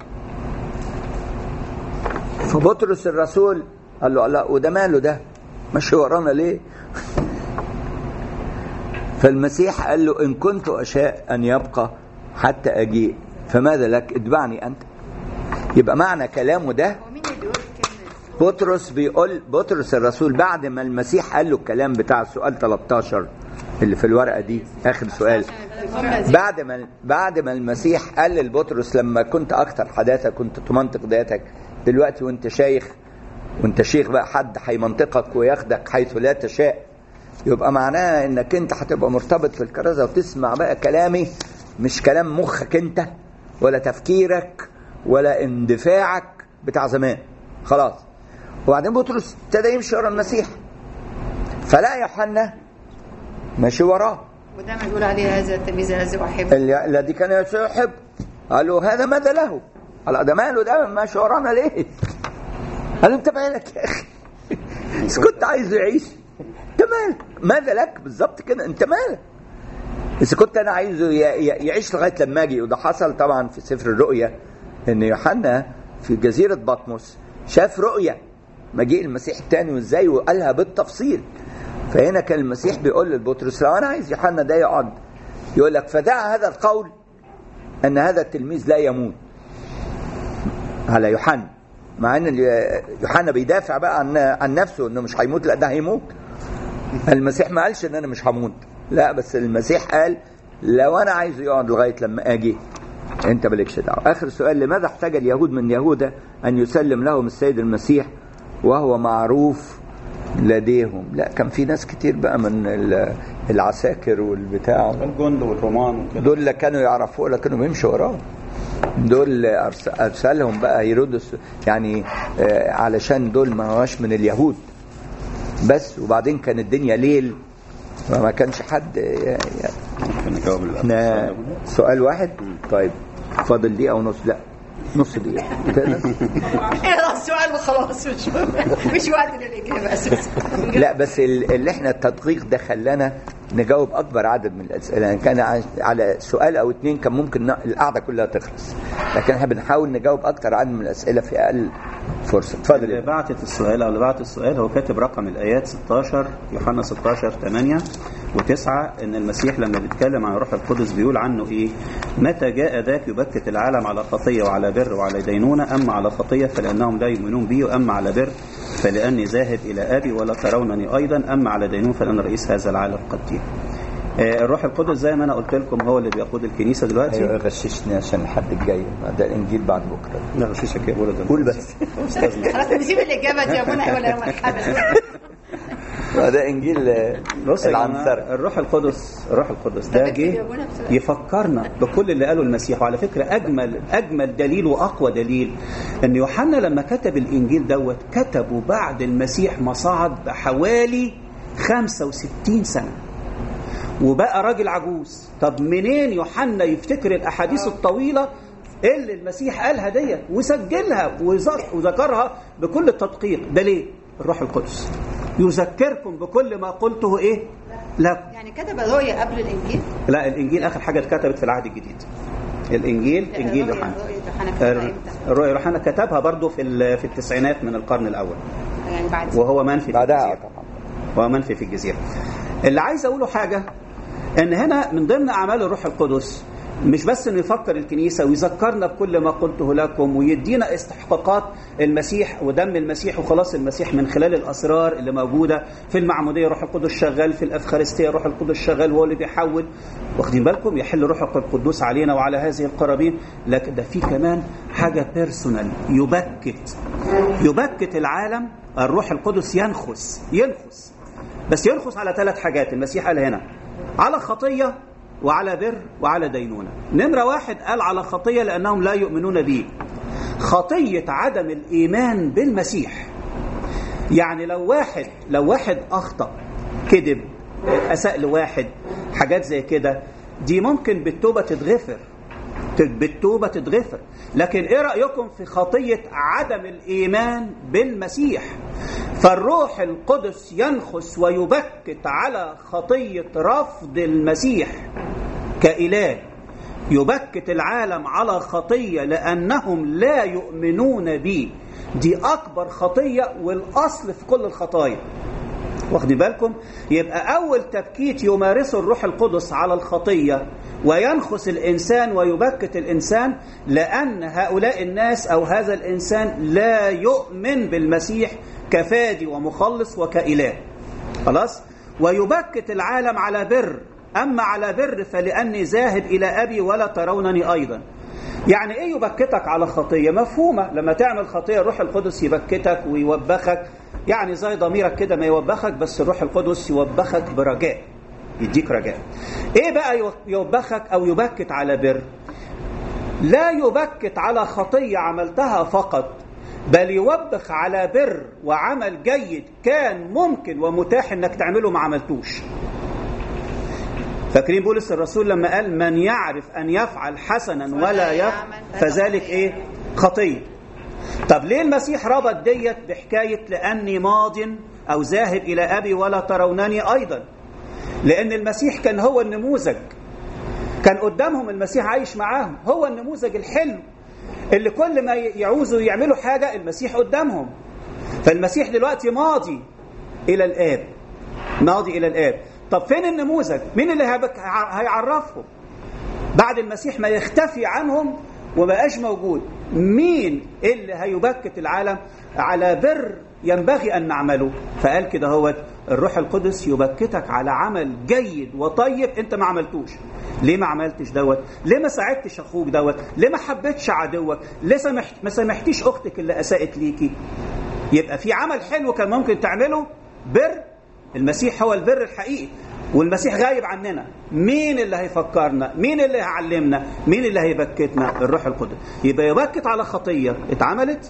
[SPEAKER 1] فبطرس الرسول قال له لا وده ماله ده ماشي ورانا ليه فالمسيح قال له ان كنت اشاء ان يبقى حتى اجيء فماذا لك اتبعني انت يبقى معنى كلامه ده
[SPEAKER 4] هو مين اللي بيقول كلمة
[SPEAKER 1] بطرس بيقول بطرس الرسول بعد ما المسيح قال له الكلام بتاع السؤال 13 اللي في الورقه دي اخر سؤال
[SPEAKER 4] الجملة دي
[SPEAKER 1] بعد ما بعد ما المسيح قال لبطرس لما كنت اكثر حداثه كنت تمنطق ذاتك دلوقتي وانت شيخ وانت شيخ بقى حد هيمنطقك وياخدك حيث لا تشاء يبقى معناها انك انت هتبقى مرتبط في الكرازه وتسمع بقى كلامي مش كلام مخك انت ولا تفكيرك ولا اندفاعك بتاع زمان خلاص وبعدين بطرس ابتدى يمشي ورا المسيح فلا يوحنا ماشي وراه
[SPEAKER 4] وده ما بيقول عليه هذا التلميذ الذي أحبه
[SPEAKER 1] اللي- الذي كان يسوع يحب قال له هذا ماذا له؟ قال ده ماله ده ماشي ورانا ليه؟ قال له انت مالك يا اخي؟ بس كنت عايزه يعيش انت مالك؟ ماذا لك بالظبط كده انت مالك؟ اذا كنت انا عايزه ي- ي- يعيش لغايه لما اجي وده حصل طبعا في سفر الرؤيا ان يوحنا في جزيره بطمس شاف رؤيا مجيء المسيح الثاني وازاي وقالها بالتفصيل فهنا كان المسيح بيقول لبطرس لو انا عايز يوحنا ده يقعد يقول لك فدع هذا القول ان هذا التلميذ لا يموت على يوحنا مع ان ال- يوحنا بيدافع بقى عن عن نفسه انه مش هيموت لا ده هيموت المسيح ما قالش ان انا مش هموت لا بس المسيح قال لو انا عايزه يقعد لغايه لما اجي انت مالكش دعوه اخر سؤال لماذا احتاج اليهود من يهوذا ان يسلم لهم السيد المسيح وهو معروف لديهم لا كان في ناس كتير بقى من ال- العساكر والبتاع
[SPEAKER 2] الجند والرومان وكده
[SPEAKER 1] دول اللي كانوا يعرفوه ولا كانوا بيمشوا وراه دول أرس- ارسلهم بقى هيرودس يعني آه، علشان دول ما هواش من اليهود بس وبعدين كان الدنيا ليل وما كانش حد ي- ي-
[SPEAKER 2] ممكن نجاوب
[SPEAKER 1] احنا سؤال واحد طيب فاضل دقيقه ونص لا نص دقيقه
[SPEAKER 4] يلا السؤال وخلاص مش مش وقت للاجابه اساسا
[SPEAKER 1] لا بس ال- اللي احنا التدقيق ده خلانا نجاوب اكبر عدد من الاسئله يعني كان ع- على سؤال او اتنين كان ممكن ن- القعده كلها تخلص لكن احنا بنحاول نجاوب اكتر عدد من الاسئله في اقل فرصه اتفضل
[SPEAKER 2] اللي
[SPEAKER 1] يا
[SPEAKER 2] بعتت السؤال او اللي بعت السؤال هو كاتب رقم الايات 16 يوحنا 16 8 و9 ان المسيح لما بيتكلم عن الروح القدس بيقول عنه ايه؟ متى جاء ذاك يبكت العالم على خطيه وعلى بر وعلى دينونه اما على خطيه فلانهم لا يؤمنون بي واما على بر فلاني ذاهب الى ابي ولا ترونني ايضا اما على دينون فلان رئيس هذا العالم قد جه. آه، الروح القدس زي ما انا قلت لكم هو اللي بيقود الكنيسه دلوقتي
[SPEAKER 1] ايوه غششني عشان الحد الجاي ده الانجيل بعد بكره
[SPEAKER 2] لا مش شك يقول ده
[SPEAKER 1] قول بس
[SPEAKER 4] خلاص نسيب الاجابه دي يا منى ولا مرحبا
[SPEAKER 1] ده انجيل آه،
[SPEAKER 2] بص يا جماعه
[SPEAKER 1] العنصرة
[SPEAKER 2] الروح القدس الروح القدس ده
[SPEAKER 4] طب
[SPEAKER 2] جه
[SPEAKER 4] يجاوبونا بسرعة.
[SPEAKER 2] يفكرنا بكل اللي قاله المسيح وعلى فكره اجمل اجمل دليل واقوى دليل ان يوحنا لما كتب الانجيل دوت كتبه بعد المسيح ما صعد بحوالي 65 سنه وبقى راجل عجوز طب منين يوحنا يفتكر الاحاديث الطويله اللي المسيح قالها ديت وسجلها وذك- وذكرها بكل التدقيق ده ليه الروح القدس يذكركم بكل ما قلته ايه لكم
[SPEAKER 4] يعني كتب الرؤيا قبل الانجيل
[SPEAKER 2] لا الانجيل اخر حاجه اتكتبت في العهد الجديد الانجيل انجيل
[SPEAKER 4] الرؤيا-
[SPEAKER 2] يوحنا
[SPEAKER 4] رؤيا يوحنا كتبها امتى؟
[SPEAKER 2] الرؤيا يوحنا كتبها برضه في ال- في التسعينات من القرن الاول
[SPEAKER 4] يعني بعد
[SPEAKER 2] وهو منفي في
[SPEAKER 1] بعدها
[SPEAKER 2] الجزيرة.
[SPEAKER 1] طبعا
[SPEAKER 2] وهو منفي في الجزيره اللي عايز اقوله حاجه ان هنا من ضمن اعمال الروح القدس مش بس انه يفكر الكنيسه ويذكرنا بكل ما قلته لكم ويدينا استحقاقات المسيح ودم المسيح وخلاص المسيح من خلال الاسرار اللي موجوده في المعموديه روح القدس شغال في الافخارستيه روح القدس شغال هو اللي بيحول واخدين بالكم يحل روح القدوس علينا وعلى هذه القرابين لكن ده في كمان حاجه بيرسونال يبكت يبكت العالم الروح القدس ينخس ينخس بس ينخس على ثلاث حاجات المسيح قال هنا على خطية وعلى بر وعلى دينونة نمرة واحد قال على خطية لأنهم لا يؤمنون به خطية عدم الإيمان بالمسيح يعني لو واحد لو واحد أخطأ كذب أساء لواحد حاجات زي كده دي ممكن بالتوبة تتغفر بالتوبة تتغفر لكن ايه رأيكم في خطية عدم الإيمان بالمسيح فالروح القدس ينخس ويبكت على خطية رفض المسيح كإله يبكت العالم على خطية لأنهم لا يؤمنون به دي أكبر خطية والأصل في كل الخطايا واخدين بالكم يبقى أول تبكيت يمارسه الروح القدس على الخطية وينخس الإنسان ويبكت الإنسان لأن هؤلاء الناس أو هذا الإنسان لا يؤمن بالمسيح كفادي ومخلص وكإله خلاص ويبكت العالم على بر أما على بر فلأني ذاهب إلى أبي ولا ترونني أيضا يعني ايه يبكتك على خطيه مفهومه لما تعمل خطيه الروح القدس يبكتك ويوبخك يعني زي ضميرك كده ما يوبخك بس الروح القدس يوبخك برجاء يديك رجاء ايه بقى يوبخك او يبكت على بر لا يبكت على خطيه عملتها فقط بل يوبخ على بر وعمل جيد كان ممكن ومتاح انك تعمله ما عملتوش فاكرين بولس الرسول لما قال من يعرف ان يفعل حسنا ولا يفعل فذلك ايه خطيه طب ليه المسيح ربط ديت بحكايه لاني ماض او ذاهب الى ابي ولا ترونني ايضا لان المسيح كان هو النموذج كان قدامهم المسيح عايش معاهم هو النموذج الحلو اللي كل ما يعوزوا يعملوا حاجه المسيح قدامهم فالمسيح دلوقتي ماضي الى الاب ماضي الى الاب طب فين النموذج مين اللي هيعرفهم بعد المسيح ما يختفي عنهم ومبقاش موجود مين اللي هيبكت العالم على بر ينبغي ان نعمله فقال كده هو الروح القدس يبكتك على عمل جيد وطيب انت ما عملتوش ليه ما عملتش دوت ليه ما ساعدتش اخوك دوت ليه ما حبيتش عدوك ليه سمحت ما سامحتيش اختك اللي اساءت ليكي يبقى في عمل حلو كان ممكن تعمله بر المسيح هو البر الحقيقي والمسيح غايب عننا مين اللي هيفكرنا مين اللي هيعلمنا مين اللي هيبكتنا الروح القدس يبقى يبكت على خطية اتعملت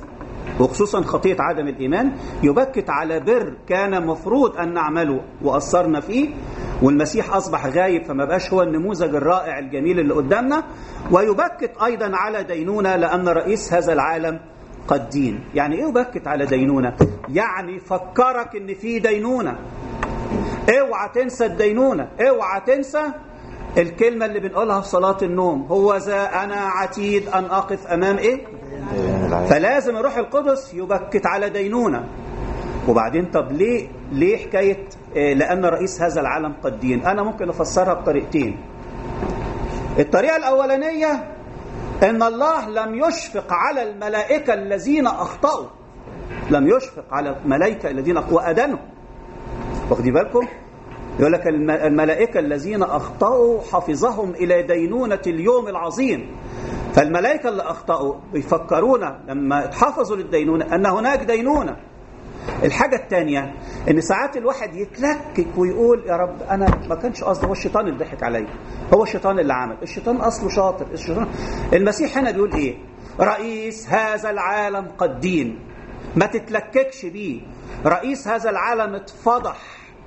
[SPEAKER 2] وخصوصا خطية عدم الإيمان يبكت على بر كان مفروض أن نعمله وأثرنا فيه والمسيح أصبح غايب فما بقاش هو النموذج الرائع الجميل اللي قدامنا ويبكت أيضا على دينونة لأن رئيس هذا العالم قد دين يعني إيه يبكت على دينونة؟ يعني فكرك إن في دينونة اوعى تنسى الدينونة اوعى تنسى الكلمة اللي بنقولها في صلاة النوم هو ذا أنا عتيد أن أقف أمام إيه؟ فلازم الروح القدس يبكت على دينونة وبعدين طب ليه ليه حكاية آه، لأن رئيس هذا العالم قد دين أنا ممكن أفسرها بطريقتين الطريقة الأولانية أن الله لم يشفق على الملائكة الذين أخطأوا لم يشفق على الملائكة الذين وأدنوا واخدين بالكم يقول لك الم- الملائكة الذين أخطأوا حفظهم إلى دينونة اليوم العظيم فالملائكة اللي أخطأوا بيفكرونا لما اتحفظوا للدينونة أن هناك دينونة الحاجة الثانية إن ساعات الواحد يتلكك ويقول يا رب أنا ما كانش قصدي هو الشيطان اللي ضحك عليا هو الشيطان اللي عمل الشيطان أصله شاطر الشيطان المسيح هنا بيقول إيه رئيس هذا العالم قد دين ما تتلككش بيه رئيس هذا العالم اتفضح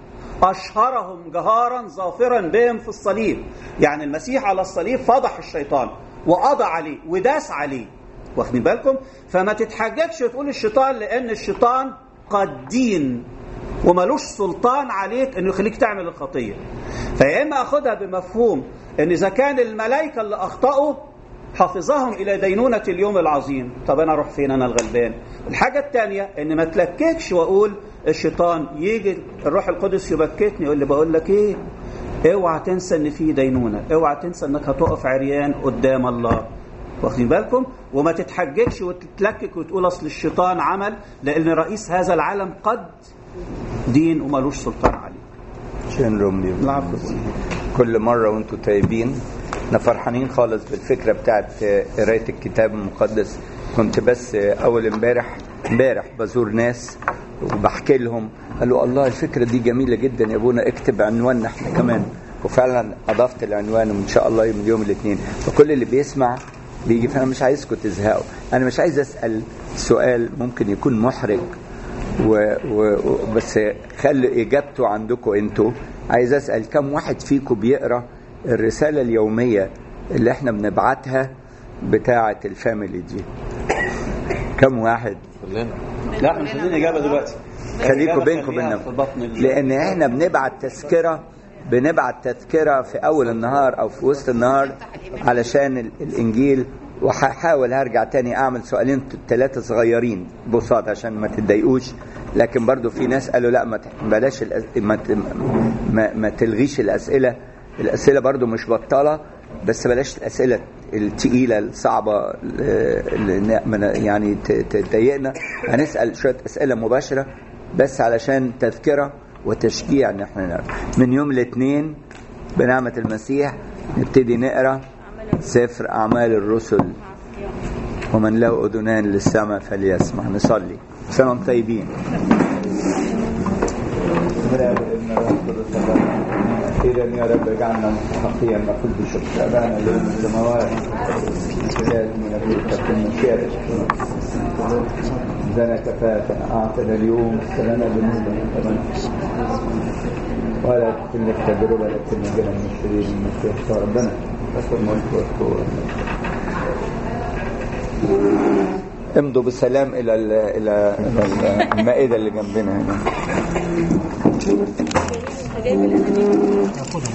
[SPEAKER 2] أشهرهم جهارا ظافرا بهم في الصليب يعني المسيح على الصليب فضح الشيطان وقضى عليه وداس عليه واخدين بالكم فما تتحججش وتقول الشيطان لأن الشيطان قد دين وملوش سلطان عليك انه يخليك تعمل الخطيه فيا اما اخدها بمفهوم ان اذا كان الملائكه اللي اخطاوا حافظهم الى دينونه اليوم العظيم طب انا اروح فين انا الغلبان الحاجه الثانيه ان ما تلككش واقول الشيطان يجي الروح القدس يبكتني يقول لي بقول لك ايه اوعى تنسى ان في دينونه اوعى تنسى انك هتقف عريان قدام الله واخدين بالكم وما تتحججش وتتلكك وتقول اصل الشيطان عمل لان رئيس هذا العالم قد دين وملوش سلطان عليه
[SPEAKER 1] عشان روملي
[SPEAKER 2] العفو
[SPEAKER 1] كل مرة وانتم طيبين احنا فرحانين خالص بالفكرة بتاعت آه، قراية الكتاب المقدس كنت بس آه، أول امبارح امبارح بزور ناس وبحكي لهم قالوا الله الفكرة دي جميلة جدا يا ابونا اكتب عنواننا احنا كمان وفعلا أضفت العنوان وإن شاء الله يوم اليوم الاثنين فكل اللي بيسمع بيجي فأنا مش عايزكم تزهقوا أنا مش عايز أسأل سؤال ممكن يكون محرج و... و... و- بس خلي اجابته عندكم انتوا عايز اسال كم واحد فيكم بيقرا الرساله اليوميه اللي احنا بنبعتها بتاعه الفاميلي دي كم واحد
[SPEAKER 5] كلنا
[SPEAKER 2] لا مش عايزين اجابه دلوقتي
[SPEAKER 1] خليكم
[SPEAKER 2] الإجابة
[SPEAKER 1] بينكم
[SPEAKER 2] خليها
[SPEAKER 1] وبيننا
[SPEAKER 2] في بطن ال-
[SPEAKER 1] لان احنا بنبعت تذكره بنبعت تذكره في اول النهار او في وسط النهار علشان ال- الانجيل وهحاول هرجع تاني اعمل سؤالين ثلاثه صغيرين بساط عشان ما تتضايقوش لكن برضو في ناس قالوا لا ما ت- بلاش الأس... ما, ت... ما, ما تلغيش الاسئله الاسئله برضو مش بطاله بس بلاش الاسئله التقيله الصعبه آه، اللي ن- من- يعني ت- ت- تضايقنا هنسال شويه اسئله مباشره بس علشان تذكره وتشجيع ان احنا نقرا من يوم الاثنين بنعمه المسيح نبتدي نقرا سفر اعمال الرسل ومن له اذنان للسمع فليسمع نصلي سنه وانتم طيبين أخيرا يا رب اجعلنا مستحقيا نقول بشكر أبانا الذي في السماوات من أبيك في مشيئتك زنا كفاة أعطنا اليوم استلنا ذنوبنا كما ولا تكلنا في تجربة لكن نجنا من الشرير من المسيح ربنا لك الملك والقوة امضوا بسلام الى ال الى إلى المائده اللي جنبنا هنا